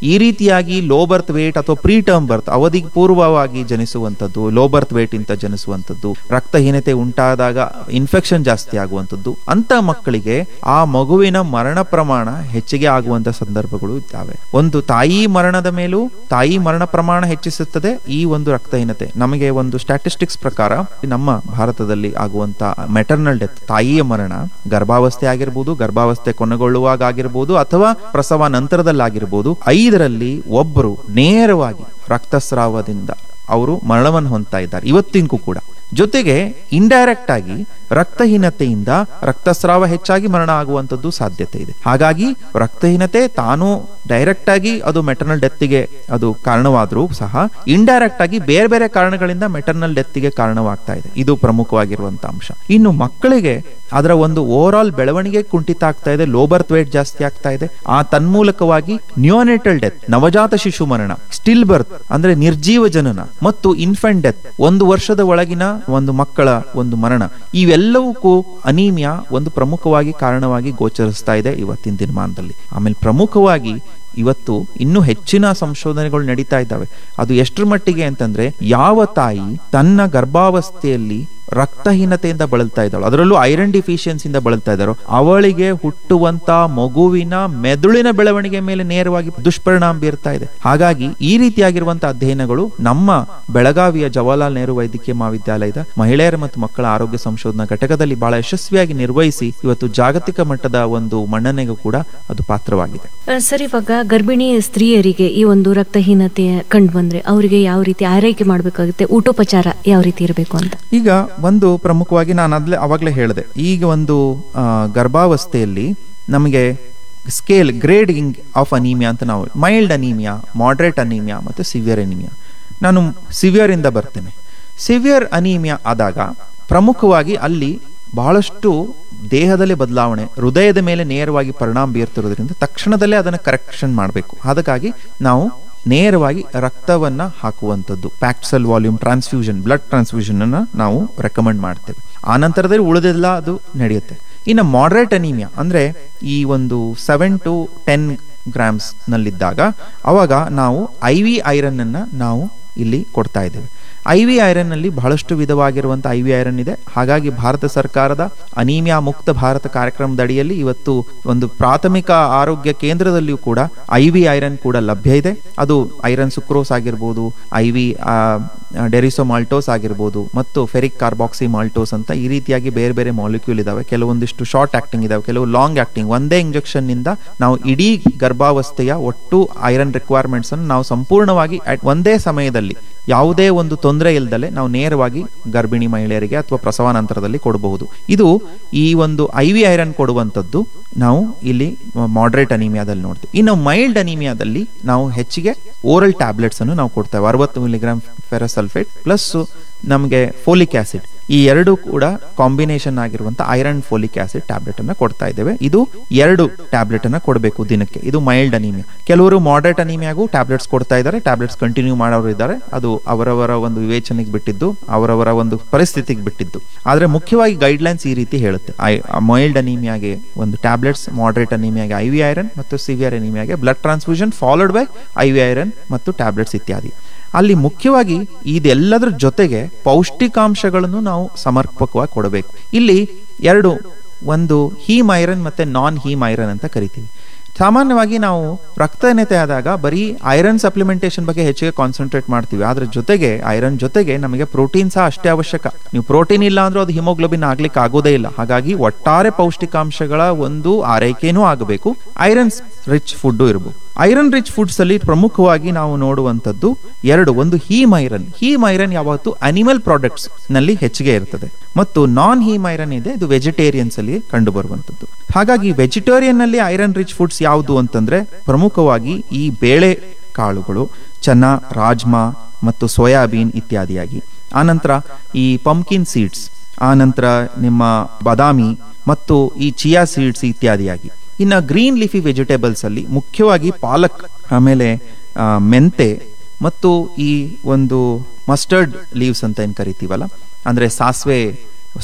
ಈ ರೀತಿಯಾಗಿ ಲೋ ಬರ್ತ್ ವೇಟ್ ಅಥವಾ ಪ್ರೀ ಟರ್ಮ್ ಬರ್ತ್ ಅವಧಿಗೆ ಪೂರ್ವವಾಗಿ ಜನಿಸುವಂಥದ್ದು ಲೋ ಬರ್ತ್ ವೇಟ್ ಇಂತ ಜನಿಸುವಂಥದ್ದು ರಕ್ತಹೀನತೆ ಉಂಟಾದಾಗ ಇನ್ಫೆಕ್ಷನ್ ಜಾಸ್ತಿ ಆಗುವಂಥದ್ದು ಅಂತ ಮಕ್ಕಳಿಗೆ ಆ ಮಗುವಿನ ಮರಣ ಪ್ರಮಾಣ ಹೆಚ್ಚಿಗೆ ಆಗುವಂತ ಸಂದರ್ಭಗಳು ಇದ್ದಾವೆ ಒಂದು ತಾಯಿ ಮರಣದ ಮೇಲೂ ತಾಯಿ ಮರಣ ಪ್ರಮಾಣ ಹೆಚ್ಚಿಸುತ್ತದೆ ಈ ಒಂದು ರಕ್ತಹೀನತೆ ನಮಗೆ ಒಂದು ಸ್ಟ್ಯಾಟಿಸ್ಟಿಕ್ಸ್ ಪ್ರಕಾರ ನಮ್ಮ ಭಾರತದಲ್ಲಿ ಆಗುವಂತ ಮೆಟರ್ನಲ್ ಡೆತ್ ತಾಯಿಯ ಮರಣ ಗರ್ಭಾವಸ್ಥೆ ಆಗಿರ್ಬೋದು ಗರ್ಭಾವಸ್ಥೆ ಕೊನೆಗೊಳ್ಳುವಾಗ ಆಗಿರ್ಬೋದು ಅಥವಾ ಪ್ರಸವ ನಂತರದಲ್ಲಾಗಿರ್ಬೋದು ಐದರಲ್ಲಿ ಒಬ್ಬರು ನೇರವಾಗಿ ರಕ್ತಸ್ರಾವದಿಂದ ಅವರು ಮರಣವನ್ನು ಹೊಂದ್ತಾ ಇದ್ದಾರೆ ಇವತ್ತಿಗೂ ಕೂಡ ಜೊತೆಗೆ ಇಂಡೈರೆಕ್ಟ್ ಆಗಿ ರಕ್ತಹೀನತೆಯಿಂದ ರಕ್ತಸ್ರಾವ ಹೆಚ್ಚಾಗಿ ಮರಣ ಆಗುವಂತದ್ದು ಸಾಧ್ಯತೆ ಇದೆ ಹಾಗಾಗಿ ರಕ್ತಹೀನತೆ ತಾನು ಡೈರೆಕ್ಟ್ ಆಗಿ ಅದು ಮೆಟರ್ನಲ್ ಡೆತ್ಗೆ ಅದು ಕಾರಣವಾದರೂ ಸಹ ಇಂಡೈರೆಕ್ಟ್ ಆಗಿ ಬೇರೆ ಬೇರೆ ಕಾರಣಗಳಿಂದ ಮೆಟರ್ನಲ್ ಡೆತ್ಗೆ ಕಾರಣವಾಗ್ತಾ ಇದೆ ಇದು ಪ್ರಮುಖವಾಗಿರುವಂತ ಅಂಶ ಇನ್ನು ಮಕ್ಕಳಿಗೆ ಅದರ ಒಂದು ಓವರ್ ಆಲ್ ಬೆಳವಣಿಗೆ ಕುಂಠಿತ ಆಗ್ತಾ ಇದೆ ಲೋ ಬರ್ತ್ ವೇಟ್ ಜಾಸ್ತಿ ಆಗ್ತಾ ಇದೆ ಆ ತನ್ಮೂಲಕವಾಗಿ ನ್ಯೂನೆಟಲ್ ಡೆತ್ ನವಜಾತ ಶಿಶು ಮರಣ ಸ್ಟಿಲ್ ಬರ್ತ್ ಅಂದ್ರೆ ನಿರ್ಜೀವ ಜನನ ಮತ್ತು ಇನ್ಫೆಂಟ್ ಡೆತ್ ಒಂದು ವರ್ಷದ ಒಳಗಿನ ಒಂದು ಮಕ್ಕಳ ಒಂದು ಮರಣ ಇವೆಲ್ಲವಕ್ಕೂ ಅನೀಮಿಯಾ ಒಂದು ಪ್ರಮುಖವಾಗಿ ಕಾರಣವಾಗಿ ಗೋಚರಿಸ್ತಾ ಇದೆ ಇವತ್ತಿನ ದಿನಮಾನದಲ್ಲಿ ಆಮೇಲೆ ಪ್ರಮುಖವಾಗಿ ಇವತ್ತು ಇನ್ನೂ ಹೆಚ್ಚಿನ ಸಂಶೋಧನೆಗಳು ನಡೀತಾ ಇದ್ದಾವೆ ಅದು ಎಷ್ಟರ ಮಟ್ಟಿಗೆ ಅಂತಂದ್ರೆ ಯಾವ ತಾಯಿ ತನ್ನ ಗರ್ಭಾವಸ್ಥೆಯಲ್ಲಿ ರಕ್ತಹೀನತೆಯಿಂದ ಬಳಲ್ತಾ ಇದ್ದಾಳು ಅದರಲ್ಲೂ ಐರನ್ ಡಿಫಿಷಿಯನ್ಸಿಯಿಂದ ಬಳಲ್ತಾ ಇದ್ದಾರೋ ಅವಳಿಗೆ ಹುಟ್ಟುವಂತ ಮಗುವಿನ ಮೆದುಳಿನ ಬೆಳವಣಿಗೆ ಮೇಲೆ ನೇರವಾಗಿ ದುಷ್ಪರಿಣಾಮ ಬೀರ್ತಾ ಇದೆ ಹಾಗಾಗಿ ಈ ರೀತಿಯಾಗಿರುವಂತಹ ಅಧ್ಯಯನಗಳು ನಮ್ಮ ಬೆಳಗಾವಿಯ ಜವಾಹರ್ಲಾಲ್ ನೆಹರು ವೈದ್ಯಕೀಯ ಮಹಾವಿದ್ಯಾಲಯದ ಮಹಿಳೆಯರ ಮತ್ತು ಮಕ್ಕಳ ಆರೋಗ್ಯ ಸಂಶೋಧನಾ ಘಟಕದಲ್ಲಿ ಬಹಳ ಯಶಸ್ವಿಯಾಗಿ ನಿರ್ವಹಿಸಿ ಇವತ್ತು ಜಾಗತಿಕ ಮಟ್ಟದ ಒಂದು ಮನ್ನಣೆಗೂ ಕೂಡ ಅದು ಪಾತ್ರವಾಗಿದೆ ಆ, ಸರ್ ಇವಾಗ ಗರ್ಭಿಣಿ ಸ್ತ್ರೀಯರಿಗೆ ಈ ಒಂದು ರಕ್ತಹೀನತೆ ಕಂಡು ಬಂದ್ರೆ ಅವರಿಗೆ ಯಾವ ರೀತಿ ಆರೈಕೆ ಮಾಡಬೇಕಾಗುತ್ತೆ ಊಟೋಪಚಾರ ಯಾವ ರೀತಿ ಇರಬೇಕು ಅಂತ ಈಗ ಒಂದು ಪ್ರಮುಖವಾಗಿ ನಾನು ಅದ್ಲೇ ಅವಾಗಲೇ ಹೇಳಿದೆ ಈಗ ಒಂದು ಆ, ಗರ್ಭಾವಸ್ಥೆಯಲ್ಲಿ ನಮಗೆ ಸ್ಕೇಲ್ ಗ್ರೇಡಿಂಗ್ ಆಫ್ ಅನೀಮಿಯಾ ಅಂತ ನಾವು ಮೈಲ್ಡ್ ಅನೀಮಿಯಾ ಮಾಡ್ರೇಟ್ ಅನೀಮಿಯಾ ಮತ್ತು ಸಿವಿಯರ್ ಅನೀಮಿಯಾ ನಾನು ಸಿವಿಯರ್ ಇಂದ ಬರ್ತೇನೆ ಸಿವಿಯರ್ ಅನೀಮಿಯಾ ಆದಾಗ ಪ್ರಮುಖವಾಗಿ ಅಲ್ಲಿ ಬಹಳಷ್ಟು ದೇಹದಲ್ಲಿ ಬದಲಾವಣೆ ಹೃದಯದ ಮೇಲೆ ನೇರವಾಗಿ ಪರಿಣಾಮ ಬೀರ್ತಿರೋದ್ರಿಂದ ತಕ್ಷಣದಲ್ಲೇ ಅದನ್ನು ಕರೆಕ್ಷನ್ ಮಾಡಬೇಕು ಅದಕ್ಕಾಗಿ ನಾವು ನೇರವಾಗಿ ರಕ್ತವನ್ನ ಹಾಕುವಂಥದ್ದು packed cell volume transfusion blood transfusion ಅನ್ನ ನಾವು ರೆಕಮೆಂಡ್ ಮಾಡ್ತೇವೆ ಆ ನಂತರದಲ್ಲಿ ಉಳಿದೆಲ್ಲ ಅದು ನಡೆಯುತ್ತೆ ಇನ್ನು ಮಾಡ್ರೇಟ್ ಅನೀಮಿಯಾ ಅಂದ್ರೆ ಈ ಒಂದು ಸೆವೆನ್ ಟು ಟೆನ್ ಗ್ರಾಮ್ಸ್ ನಲ್ಲಿದ್ದಾಗ ಅವಾಗ ನಾವು ಐ ವಿ ಐರನ್ ಅನ್ನ ನಾವು ಇಲ್ಲಿ ಕೊಡ್ತಾ ಇದ್ದೇವೆ ಐ ವಿ ಐರನ್ ನಲ್ಲಿ ಬಹಳಷ್ಟು ವಿಧವಾಗಿರುವಂಥ ಐ ವಿ ಐರನ್ ಇದೆ ಹಾಗಾಗಿ ಭಾರತ ಸರ್ಕಾರದ ಅನೀಮಿಯಾ ಮುಕ್ತ ಭಾರತ ಕಾರ್ಯಕ್ರಮದ ಅಡಿಯಲ್ಲಿ ಇವತ್ತು ಒಂದು ಪ್ರಾಥಮಿಕ ಆರೋಗ್ಯ ಕೇಂದ್ರದಲ್ಲಿಯೂ ಕೂಡ ಐ ವಿ ಐರನ್ ಕೂಡ ಲಭ್ಯ ಇದೆ ಅದು ಐರನ್ ಸುಕ್ರೋಸ್ ಆಗಿರ್ಬೋದು ಐ ವಿ ಡೆರಿಸೋ ಮಾಲ್ಟೋಸ್ ಆಗಿರ್ಬೋದು ಮತ್ತು ಫೆರಿಕ್ ಕಾರ್ಬಾಕ್ಸಿ ಮಾಲ್ಟೋಸ್ ಅಂತ ಈ ರೀತಿಯಾಗಿ ಬೇರೆ ಬೇರೆ ಮಾಲಿಕ್ಯೂಲ್ ಇದಾವೆ ಕೆಲವೊಂದಿಷ್ಟು ಶಾರ್ಟ್ ಆಕ್ಟಿಂಗ್ ಇದಾವೆ ಕೆಲವು ಲಾಂಗ್ ಆಕ್ಟಿಂಗ್ ಒಂದೇ ಇಂಜೆಕ್ಷನ್ ನಿಂದ ನಾವು ಇಡೀ ಗರ್ಭಾವಸ್ಥೆಯ ಒಟ್ಟು ಐರನ್ ರಿಕ್ವೈರ್ಮೆಂಟ್ಸ್ ಅನ್ನು ನಾವು ಸಂಪೂರ್ಣವಾಗಿ at ಒಂದೇ ಸಮಯದಲ್ಲಿ ಯಾವುದೇ ಒಂದು ತೊಂದರೆ ಇಲ್ದಲೆ ನಾವು ನೇರವಾಗಿ ಗರ್ಭಿಣಿ ಮಹಿಳೆಯರಿಗೆ ಅಥವಾ ಪ್ರಸವ ನಂತರದಲ್ಲಿ ಕೊಡಬಹುದು ಇದು ಈ ಒಂದು ಐ ವಿ ಐರನ್ ಕೊಡುವಂಥದ್ದು ನಾವು ಇಲ್ಲಿ ಮಾಡ್ರೇಟ್ ಅನಿಮಿಯಾದಲ್ಲಿ ನೋಡ್ತೀವಿ ಇನ್ನು ಮೈಲ್ಡ್ ಅನಿಮಿಯಾದಲ್ಲಿ ನಾವು ಹೆಚ್ಚಿಗೆ ಓರಲ್ ಟ್ಯಾಬ್ಲೆಟ್ಸ್ ಅನ್ನು ನಾವು ಕೊಡ್ತೇವೆ ಅರವತ್ತು ಮಿಲಿಗ್ರಾಮ್ ಫೆರಸಲ್ಫೇಟ್ ಪ್ಲಸ್ ನಮಗೆ ಫೋಲಿಕ್ ಆಸಿಡ್ ಈ ಎರಡು ಕೂಡ ಕಾಂಬಿನೇಷನ್ ಆಗಿರುವಂತ ಐರನ್ ಫೋಲಿಕ್ ಆಸಿಡ್ ಟ್ಯಾಬ್ಲೆಟ್ ಅನ್ನ ಕೊಡ್ತಾ ಇದ್ದೇವೆ ಇದು ಎರಡು ಟ್ಯಾಬ್ಲೆಟ್ ಅನ್ನ ಕೊಡಬೇಕು ದಿನಕ್ಕೆ ಇದು ಮೈಲ್ಡ್ ಅನಿಮಿಯಾ ಕೆಲವರು ಮಾಡರೇಟ್ ಅನಿಮಿಯಾಗೂ ಟ್ಯಾಬ್ಲೆಟ್ಸ್ ಕೊಡ್ತಾ ಇದ್ದಾರೆ ಟ್ಯಾಬ್ಲೆಟ್ಸ್ ಕಂಟಿನ್ಯೂ ಮಾಡೋರು ಇದ್ದಾರೆ ಅದು ಅವರವರ ಒಂದು ವಿವೇಚನೆಗೆ ಬಿಟ್ಟಿದ್ದು ಅವರವರ ಒಂದು ಪರಿಸ್ಥಿತಿಗೆ ಬಿಟ್ಟಿದ್ದು ಆದ್ರೆ ಮುಖ್ಯವಾಗಿ ಗೈಡ್ಲೈನ್ಸ್ ಈ ರೀತಿ ಹೇಳುತ್ತೆ ಮೈಲ್ಡ್ ಅನಿಮಿಯಾಗೆ ಒಂದು ಟ್ಯಾಬ್ಲೆಟ್ಸ್ ಮಾಡರೇಟ್ ಅನಿಮಿಯಾಗೆ ಐ ವಿ ಐರನ್ ಮತ್ತು ಸಿವಿಯರ್ ಅನಿಮಿಯಾಗೆ blood transfusion followed by I V iron ಮತ್ತು ಟ್ಯಾಬ್ಲೆಟ್ಸ್ ಇತ್ಯಾದಿ ಅಲ್ಲಿ ಮುಖ್ಯವಾಗಿ ಇದೆಲ್ಲದರ ಜೊತೆಗೆ ಪೌಷ್ಟಿಕಾಂಶಗಳನ್ನು ನಾವು ಸಮರ್ಪಕವಾಗಿ ಕೊಡಬೇಕು ಇಲ್ಲಿ ಎರಡು ಒಂದು ಹೀಮ್ ಐರನ್ ಮತ್ತೆ ನಾನ್ ಹೀಮ್ ಐರನ್ ಅಂತ ಕರಿತೀವಿ ಸಾಮಾನ್ಯವಾಗಿ ನಾವು ರಕ್ತಹೀನತೆ ಆದಾಗ ಬರೀ ಐರನ್ ಸಪ್ಲಿಮೆಂಟೇಷನ್ ಬಗ್ಗೆ ಹೆಚ್ಚಿಗೆ ಕಾನ್ಸಂಟ್ರೇಟ್ ಮಾಡ್ತೀವಿ ಅದ್ರ ಜೊತೆಗೆ ಐರನ್ ಜೊತೆಗೆ ನಮಗೆ ಪ್ರೋಟೀನ್ ಸಹ ಅಷ್ಟೇ ಅವಶ್ಯಕ ನೀವು ಪ್ರೋಟೀನ್ ಇಲ್ಲ ಅಂದ್ರೆ ಅದು ಹಿಮೋಗ್ಲೋಬಿನ್ ಆಗ್ಲಿಕ್ಕೆ ಆಗೋದೇ ಇಲ್ಲ ಹಾಗಾಗಿ ಒಟ್ಟಾರೆ ಪೌಷ್ಟಿಕಾಂಶಗಳ ಒಂದು ಆರೈಕೆನೂ ಆಗಬೇಕು ಐರನ್ ರಿಚ್ ಫುಡ್ ಇರಬೇಕು ಐರನ್ ರಿಚ್ ಫುಡ್ಸ್ ಅಲ್ಲಿ ಪ್ರಮುಖವಾಗಿ ನಾವು ನೋಡುವಂತದ್ದು ಎರಡು ಒಂದು ಹೀಮ್ ಐರನ್ ಹೀಮ್ ಐರನ್ ಯಾವತ್ತು ಅನಿಮಲ್ ಪ್ರಾಡಕ್ಟ್ಸ್ ನಲ್ಲಿ ಹೆಚ್ಚಿಗೆ ಇರ್ತದೆ ಮತ್ತು ನಾನ್ ಹೀಮ್ ಐರನ್ ಇದೆ ಇದು ವೆಜಿಟೇರಿಯನ್ಸ್ ಅಲ್ಲಿ ಕಂಡು ಬರುವಂತದ್ದು ಹಾಗಾಗಿ ವೆಜಿಟೇರಿಯನ್ ನಲ್ಲಿ ಐರನ್ ರಿಚ್ ಫುಡ್ಸ್ ಯಾವುದು ಅಂತಂದ್ರೆ ಪ್ರಮುಖವಾಗಿ ಈ ಬೇಳೆ ಕಾಳುಗಳು ಚನ್ನ ರಾಜ್ಮಾ ಮತ್ತು ಸೋಯಾಬೀನ್ ಇತ್ಯಾದಿಯಾಗಿ ಆನಂತರ ಈ ಪಂಪ್ಕಿನ್ ಸೀಡ್ಸ್ ಆನಂತರ ನಿಮ್ಮ ಬಾದಾಮಿ ಮತ್ತು ಈ ಚಿಯಾ ಸೀಡ್ಸ್ ಇತ್ಯಾದಿಯಾಗಿ ಇನ್ನು ಗ್ರೀನ್ ಲೀಫಿ ವೆಜಿಟೇಬಲ್ಸ್ ಅಲ್ಲಿ ಮುಖ್ಯವಾಗಿ ಪಾಲಕ್ ಆಮೇಲೆ ಆ, ಮೆಂತೆ ಮತ್ತು ಈ ಒಂದು ಮಸ್ಟರ್ಡ್ ಲೀವ್ಸ್ ಅಂತ ಏನು ಕರಿತೀವಲ್ಲ ಅಂದ್ರೆ ಸಾಸಿವೆ ಸೊಪ್ಪು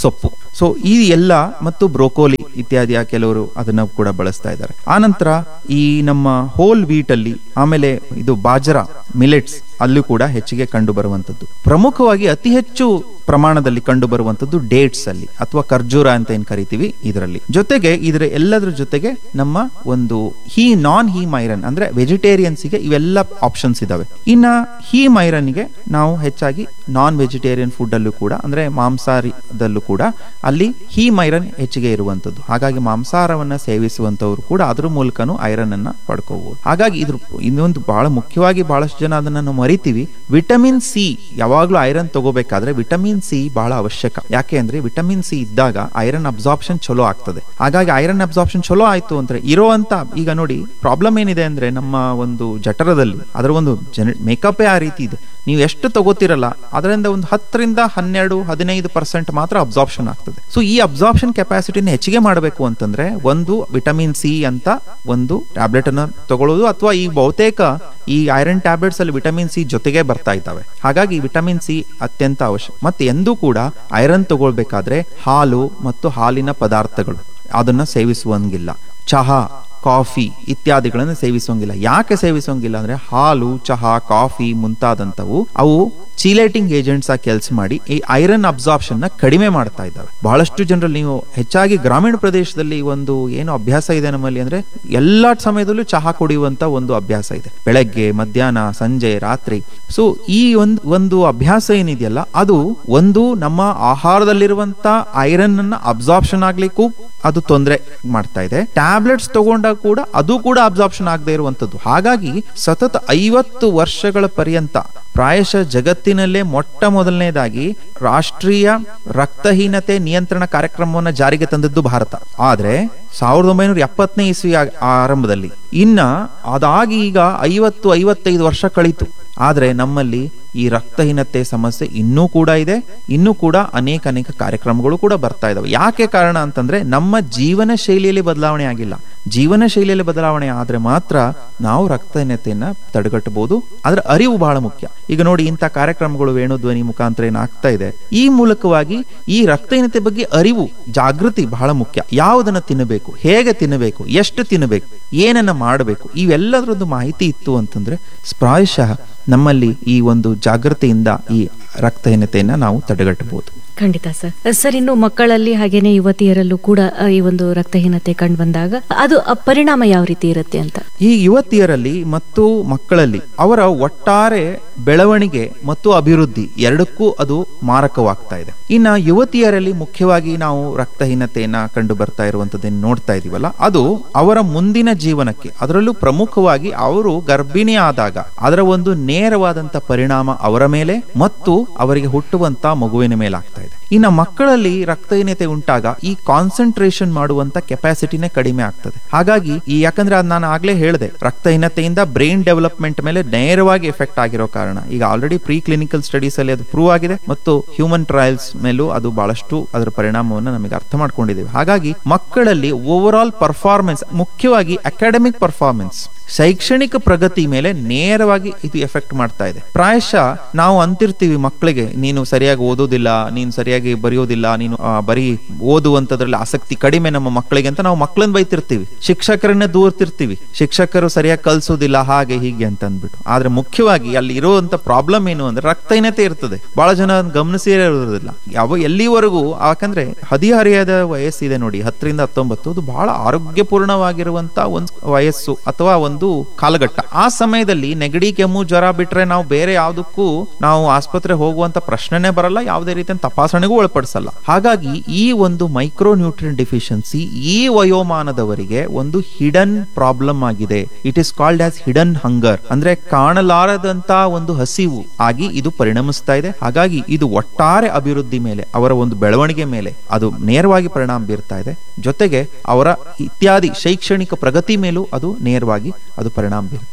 ಸೊ ಈ ಎಲ್ಲ ಮತ್ತು ಬ್ರೋಕೋಲಿ ಇತ್ಯಾದಿಯ ಕೆಲವರು ಅದನ್ನ ಕೂಡ ಬಳಸ್ತಾ ಇದ್ದಾರೆ ಆನಂತರ ಈ ನಮ್ಮ ಹೋಲ್ ವೀಟ್ ಅಲ್ಲಿ ಆಮೇಲೆ ಇದು ಬಾಜರಾ ಮಿಲೆಟ್ಸ್ ಅಲ್ಲೂ ಕೂಡ ಹೆಚ್ಚಿಗೆ ಕಂಡು ಬರುವಂತದ್ದು ಪ್ರಮುಖವಾಗಿ ಅತಿ ಹೆಚ್ಚು ಪ್ರಮಾಣದಲ್ಲಿ ಕಂಡು ಬರುವಂತದ್ದು ಡೇಟ್ಸ್ ಅಲ್ಲಿ ಅಥವಾ ಖರ್ಜೂರ ಅಂತ ಏನ್ ಕರಿತೀವಿ ಇದರಲ್ಲಿ ಜೊತೆಗೆ ಇದರ ಎಲ್ಲದರ ಜೊತೆಗೆ ನಮ್ಮ ಒಂದು ಹೀ ನಾನ್ ಹೀಮ್ ಐರನ್ ಅಂದ್ರೆ ವೆಜಿಟೇರಿಯನ್ಸ್ಗೆ ಇವೆಲ್ಲ ಆಪ್ಷನ್ಸ್ ಇದಾವೆ ಇನ್ನ ಹೀಮ್ ಐರನ್ಗೆ ನಾವು ಹೆಚ್ಚಾಗಿ ನಾನ್ ವೆಜಿಟೇರಿಯನ್ ಫುಡ್ ಅಲ್ಲೂ ಕೂಡ ಅಂದ್ರೆ ಮಾಂಸಾಹಾರದಲ್ಲೂ ಕೂಡ ಅಲ್ಲಿ ಹೀಮ್ ಐರನ್ ಹೆಚ್ಚಿಗೆ ಇರುವಂತದ್ದು ಹಾಗಾಗಿ ಮಾಂಸಾಹಾರವನ್ನ ಸೇವಿಸುವಂತವ್ರು ಕೂಡ ಅದ್ರ ಮೂಲಕನೂ ಐರನ್ ಅನ್ನ ಪಡ್ಕೋಬಹುದು ಹಾಗಾಗಿ ಇದ್ರ ಇನ್ನೊಂದು ಬಹಳ ಮುಖ್ಯವಾಗಿ ಬಹಳಷ್ಟು ಜನ ಅದನ್ನ ನಾವು ಮರಿತೀವಿ ವಿಟಮಿನ್ ಸಿ ಯಾವಾಗ್ಲೂ ಐರನ್ ತಗೋಬೇಕಾದ್ರೆ ವಿಟಮಿನ್ ಸಿ ಬಹಳ ಅವಶ್ಯಕ ಯಾಕೆ ಅಂದ್ರೆ ವಿಟಮಿನ್ ಸಿ ಇದ್ದಾಗ ಐರನ್ ಅಬ್ಸಾರ್ಪ್ಷನ್ ಚಲೋ ಆಗ್ತದೆ ಹಾಗಾಗಿ ಐರನ್ ಅಬ್ಸಾರ್ಪ್ಷನ್ ಚಲೋ ಆಯ್ತು ಅಂದ್ರೆ ಇರೋಂತ ಈಗ ನೋಡಿ ಪ್ರಾಬ್ಲಮ್ ಏನಿದೆ ಅಂದ್ರೆ ನಮ್ಮ ಒಂದು ಜಠರದಲ್ಲಿ ಅದರ ಒಂದು ಜನ ಮೇಕಪ್ ಆ ರೀತಿ ಇದೆ ನೀವು ಎಷ್ಟು ತಗೋತಿರಲ್ಲ ಅದರಿಂದ ಒಂದು ಹತ್ತರಿಂದ ಹನ್ನೆರಡು ಹದಿನೈದು ಪರ್ಸೆಂಟ್ ಮಾತ್ರ ಅಬ್ಸಾರ್ಪ್ಷನ್ ಆಗ್ತದೆ ಸೊ ಈ ಅಬ್ಸಾರ್ಪ್ಷನ್ ಕೆಪಾಸಿಟಿನ ಹೆಚ್ಚಿಗೆ ಮಾಡಬೇಕು ಅಂತಂದ್ರೆ ಒಂದು ವಿಟಮಿನ್ ಸಿ ಅಂತ ಒಂದು ಟ್ಯಾಬ್ಲೆಟ್ ಅನ್ನ ತಗೊಳ್ಳೋದು ಅಥವಾ ಈ ಬಹುತೇಕ ಈ ಐರನ್ ಟ್ಯಾಬ್ಲೆಟ್ಸ್ ಅಲ್ಲಿ ವಿಟಮಿನ್ ಸಿ ಜೊತೆಗೆ ಬರ್ತಾ ಇದ್ದಾವೆ ಹಾಗಾಗಿ ವಿಟಮಿನ್ ಸಿ ಅತ್ಯಂತ ಅವಶ್ಯಕ ಮತ್ತೆ ಎಂದೂ ಕೂಡ ಐರನ್ ತಗೊಳ್ಬೇಕಾದ್ರೆ ಹಾಲು ಮತ್ತು ಹಾಲಿನ ಪದಾರ್ಥಗಳು ಅದನ್ನ ಸೇವಿಸುವಂಗಿಲ್ಲ ಚಹಾ ಕಾಫಿ ಇತ್ಯಾದಿಗಳನ್ನು ಸೇವಿಸೋಂಗಿಲ್ಲ ಯಾಕೆ ಸೇವಿಸೋಂಗಿಲ್ಲ ಅಂದ್ರೆ ಹಾಲು ಚಹಾ ಕಾಫಿ ಮುಂತಾದಂಥವು ಅವು ಚೀಲೇಟಿಂಗ್ ಏಜೆಂಟ್ಸ್ ಆಗಿ ಕೆಲಸ ಮಾಡಿ ಈ ಐರನ್ ಅಬ್ಸಾರ್ಪ್ಷನ್ ನ ಕಡಿಮೆ ಮಾಡ್ತಾ ಇದ್ದಾವೆ ಬಹಳಷ್ಟು ಜನರಲ್ಲಿ ನೀವು ಹೆಚ್ಚಾಗಿ ಗ್ರಾಮೀಣ ಪ್ರದೇಶದಲ್ಲಿ ಒಂದು ಏನು ಅಭ್ಯಾಸ ಇದೆ ನಮ್ಮಲ್ಲಿ ಅಂದ್ರೆ ಎಲ್ಲಾ ಸಮಯದಲ್ಲೂ ಚಹಾ ಕುಡಿಯುವಂತ ಒಂದು ಅಭ್ಯಾಸ ಇದೆ ಬೆಳಗ್ಗೆ ಮಧ್ಯಾಹ್ನ ಸಂಜೆ ರಾತ್ರಿ ಸೊ ಈ ಒಂದು ಒಂದು ಅಭ್ಯಾಸ ಏನಿದೆಯಲ್ಲ ಅದು ಒಂದು ನಮ್ಮ ಆಹಾರದಲ್ಲಿರುವಂತ ಐರನ್ ಅನ್ನ ಅಬ್ಸಾರ್ಪ್ಷನ್ ಆಗ್ಲಿಕ್ಕೂ ಅದು ತೊಂದರೆ ಮಾಡ್ತಾ ಇದೆ ಟ್ಯಾಬ್ಲೆಟ್ಸ್ ತಗೊಂಡಾಗ ಕೂಡ ಅದು ಕೂಡ ಅಬ್ಸಾರ್ಪ್ಷನ್ ಆಗದೆ ಇರುವಂತದ್ದು ಹಾಗಾಗಿ ಸತತ ಐವತ್ತು ವರ್ಷಗಳ ಪರ್ಯಂತ ಪ್ರಾಯಶಃ ಜಗತ್ತಿನಲ್ಲೇ ಮೊಟ್ಟ ಮೊದಲನೇದಾಗಿ ರಾಷ್ಟ್ರೀಯ ರಕ್ತಹೀನತೆ ನಿಯಂತ್ರಣ ಕಾರ್ಯಕ್ರಮವನ್ನು ಜಾರಿಗೆ ತಂದದ್ದು ಭಾರತ ಆದ್ರೆ ಸಾವಿರದ ಒಂಬೈನೂರ ಎಪ್ಪತ್ತನೇ ಇಸ್ವಿ ಆ- ಆರಂಭದಲ್ಲಿ ಇನ್ನ ಅದಾಗಿ ಈಗ ಐವತ್ತು ಐವತ್ತೈದು ವರ್ಷ ಕಳೀತು ಆದ್ರೆ ನಮ್ಮಲ್ಲಿ ಈ ರಕ್ತಹೀನತೆ ಸಮಸ್ಯೆ ಇನ್ನೂ ಕೂಡ ಇದೆ ಇನ್ನೂ ಕೂಡ ಅನೇಕ ಅನೇಕ ಕಾರ್ಯಕ್ರಮಗಳು ಕೂಡ ಬರ್ತಾ ಇದಾವೆ ಯಾಕೆ ಕಾರಣ ಅಂತಂದ್ರೆ ನಮ್ಮ ಜೀವನ ಶೈಲಿಯಲ್ಲಿ ಬದಲಾವಣೆ ಆಗಿಲ್ಲ ಜೀವನ ಶೈಲಿಯಲ್ಲಿ ಬದಲಾವಣೆ ಆದ್ರೆ ಮಾತ್ರ ನಾವು ರಕ್ತಹೀನತೆಯನ್ನ ತಡೆಗಟ್ಟಬಹುದು ಅದರ ಅರಿವು ಬಹಳ ಮುಖ್ಯ ಈಗ ನೋಡಿ ಇಂಥ ಕಾರ್ಯಕ್ರಮಗಳು ವೇಣುಧ್ವನಿ ಮುಖಾಂತರ ಏನಾಗ್ತಾ ಇದೆ ಈ ಮೂಲಕವಾಗಿ ಈ ರಕ್ತಹೀನತೆ ಬಗ್ಗೆ ಅರಿವು ಜಾಗೃತಿ ಬಹಳ ಮುಖ್ಯ ಯಾವುದನ್ನ ತಿನ್ನಬೇಕು ಹೇಗೆ ತಿನ್ನಬೇಕು ಎಷ್ಟು ತಿನ್ನಬೇಕು ಏನನ್ನ ಮಾಡಬೇಕು ಇವೆಲ್ಲದರದ್ದು ಮಾಹಿತಿ ಇತ್ತು ಅಂತಂದ್ರೆ ಪ್ರಾಯಶಃ ನಮ್ಮಲ್ಲಿ ಈ ಒಂದು ಜಾಗೃತಿಯಿಂದ ಈ ರಕ್ತಹೀನತೆಯನ್ನ ನಾವು ತಡೆಗಟ್ಟಬಹುದು ಖಂಡಿತ ಸರ್ ಸರ್ ಇನ್ನು ಮಕ್ಕಳಲ್ಲಿ ಹಾಗೇನೆ ಯುವತಿಯರಲ್ಲೂ ಕೂಡ ಆ, ಈ ಒಂದು ರಕ್ತಹೀನತೆ ಕಂಡು ಬಂದಾಗ ಅದು ಆ ಪರಿಣಾಮ ಯಾವ ರೀತಿ ಇರುತ್ತೆ ಅಂತ ಈ ಯುವತಿಯರಲ್ಲಿ ಮತ್ತು ಮಕ್ಕಳಲ್ಲಿ ಅವರ ಒಟ್ಟಾರೆ ಬೆಳವಣಿಗೆ ಮತ್ತು ಅಭಿವೃದ್ಧಿ ಎರಡಕ್ಕೂ ಅದು ಮಾರಕವಾಗ್ತಾ ಇದೆ ಇನ್ನ ಯುವತಿಯರಲ್ಲಿ ಮುಖ್ಯವಾಗಿ ನಾವು ರಕ್ತಹೀನತೆಯನ್ನ ಕಂಡು ಬರ್ತಾ ಇರುವಂತದ್ದನ್ನು ನೋಡ್ತಾ ಇದೀವಲ್ಲ ಅದು ಅವರ ಮುಂದಿನ ಜೀವನಕ್ಕೆ ಅದರಲ್ಲೂ ಪ್ರಮುಖವಾಗಿ ಅವರು ಗರ್ಭಿಣಿ ಆದಾಗ ಅದರ ಒಂದು ನೇರವಾದಂತ ಪರಿಣಾಮ ಅವರ ಮೇಲೆ ಮತ್ತು ಅವರಿಗೆ ಹುಟ್ಟುವಂತ ಮಗುವಿನ ಮೇಲೆ ಆಗ್ತಾ ಇದೆ ಇನ್ನ ಮಕ್ಕಳಲ್ಲಿ ರಕ್ತಹೀನತೆ ಉಂಟಾಗ ಈ ಕಾನ್ಸಂಟ್ರೇಷನ್ ಮಾಡುವಂತ ಕೆಪಾಸಿಟಿನೇ ಕಡಿಮೆ ಆಗ್ತದೆ ಹಾಗಾಗಿ ಈ ಯಾಕಂದ್ರೆ ಅದ್ ನಾನು ಆಗ್ಲೇ ಹೇಳಿದೆ ರಕ್ತಹೀನತೆಯಿಂದ ಬ್ರೈನ್ ಡೆವಲಪ್ಮೆಂಟ್ ಮೇಲೆ ನೇರವಾಗಿ ಎಫೆಕ್ಟ್ ಆಗಿರೋ ಕಾರಣ ಈಗ ಆಲ್ರೆಡಿ ಪ್ರೀ ಕ್ಲಿನಿಕಲ್ ಸ್ಟಡೀಸ್ ಅಲ್ಲಿ ಅದು ಪ್ರೂವ್ ಆಗಿದೆ ಮತ್ತು ಹ್ಯೂಮನ್ ಟ್ರಯಲ್ಸ್ ಮೇಲೂ ಅದು ಬಹಳಷ್ಟು ಅದರ ಪರಿಣಾಮವನ್ನು ನಮಗೆ ಅರ್ಥ ಮಾಡ್ಕೊಂಡಿದ್ದೇವೆ ಹಾಗಾಗಿ ಮಕ್ಕಳಲ್ಲಿ ಓವರ್ ಆಲ್ ಪರ್ಫಾರ್ಮೆನ್ಸ್ ಮುಖ್ಯವಾಗಿ ಅಕಾಡೆಮಿಕ್ ಪರ್ಫಾರ್ಮೆನ್ಸ್ ಶೈಕ್ಷಣಿಕ ಪ್ರಗತಿ ಮೇಲೆ ನೇರವಾಗಿ ಇದು ಎಫೆಕ್ಟ್ ಮಾಡ್ತಾ ಇದೆ ಪ್ರಾಯಶಃ ನಾವು ಅಂತಿರ್ತೀವಿ ಮಕ್ಕಳಿಗೆ ನೀನು ಸರಿಯಾಗಿ ಓದೋದಿಲ್ಲ ನೀನು ಸರಿಯಾಗಿ ಬರೆಯೋದಿಲ್ಲ ನೀನು ಆ, ಬರೀ ಓದುವಂತದ್ರಲ್ಲಿ ಆಸಕ್ತಿ ಕಡಿಮೆ ನಮ್ಮ ಮಕ್ಕಳಿಗೆ ಅಂತ ನಾವು ಮಕ್ಕಳನ್ನ ಬೈತಿರ್ತೀವಿ ಶಿಕ್ಷಕರನ್ನ ದೂರ್ತಿರ್ತೀವಿ ಶಿಕ್ಷಕರು ಸರಿಯಾಗಿ ಕಲ್ಸೋದಿಲ್ಲ ಹಾಗೆ ಹೀಗೆ ಅಂತ ಅಂದ್ಬಿಟ್ಟು ಆದ್ರೆ ಮುಖ್ಯವಾಗಿ ಅಲ್ಲಿ ಇರುವಂತ ಪ್ರಾಬ್ಲಮ್ ಏನು ಅಂದ್ರೆ ರಕ್ತಹೀನತೆ ಇರ್ತದೆ ಬಹಳ ಜನ ಅದ್ನ ಗಮನಿಸಿರೇ ಇರೋದಿಲ್ಲ ಯಾವ ಎಲ್ಲಿವರೆಗೂ ಯಾಕಂದ್ರೆ ಹದಿಹರಿಯದ ವಯಸ್ಸಿದೆ ನೋಡಿ ಹತ್ತರಿಂದ ಹತ್ತೊಂಬತ್ತು ಅದು ಬಹಳ ಆರೋಗ್ಯಪೂರ್ಣವಾಗಿರುವಂತ ಒಂದು ವಯಸ್ಸು ಅಥವಾ ಒಂದು ಕಾಲಘಟ್ಟ ಆ ಸಮಯದಲ್ಲಿ ನೆಗಡಿ ಕೆಮ್ಮು ಜ್ವರ ಬಿಟ್ರೆ ನಾವು ಬೇರೆ ಯಾವುದಕ್ಕೂ ನಾವು ಆಸ್ಪತ್ರೆ ಹೋಗುವಂತ ಪ್ರಶ್ನೆನೇ ಬರಲ್ಲ ಯಾವುದೇ ರೀತಿಯ ತಪಾಸಣೆಗೂ ಒಳಪಡಿಸಲ್ಲ ಹಾಗಾಗಿ ಈ ಒಂದು ಮೈಕ್ರೋ ನ್ಯೂಟ್ರಿಯನ್ ಡಿಫಿಷಿಯನ್ಸಿ ಈ ವಯೋಮಾನದವರಿಗೆ ಒಂದು ಹಿಡನ್ ಪ್ರಾಬ್ಲಮ್ ಆಗಿದೆ it is called as hidden hunger ಅಂದ್ರೆ ಕಾಣಲಾರದಂತ ಒಂದು ಹಸಿವು ಆಗಿ ಇದು ಪರಿಣಮಿಸ್ತಾ ಇದೆ ಹಾಗಾಗಿ ಇದು ಒಟ್ಟಾರೆ ಅಭಿವೃದ್ಧಿ ಮೇಲೆ ಅವರ ಒಂದು ಬೆಳವಣಿಗೆ ಮೇಲೆ ಅದು ನೇರವಾಗಿ ಪರಿಣಾಮ ಬೀರ್ತಾ ಇದೆ ಜೊತೆಗೆ ಅವರ ಇತ್ಯಾದಿ ಶೈಕ್ಷಣಿಕ ಪ್ರಗತಿ ಮೇಲೂ ಅದು ನೇರವಾಗಿ ಅದು ಪರಿಣಾಮ ಬೀರ್ತಾ ಇದೆ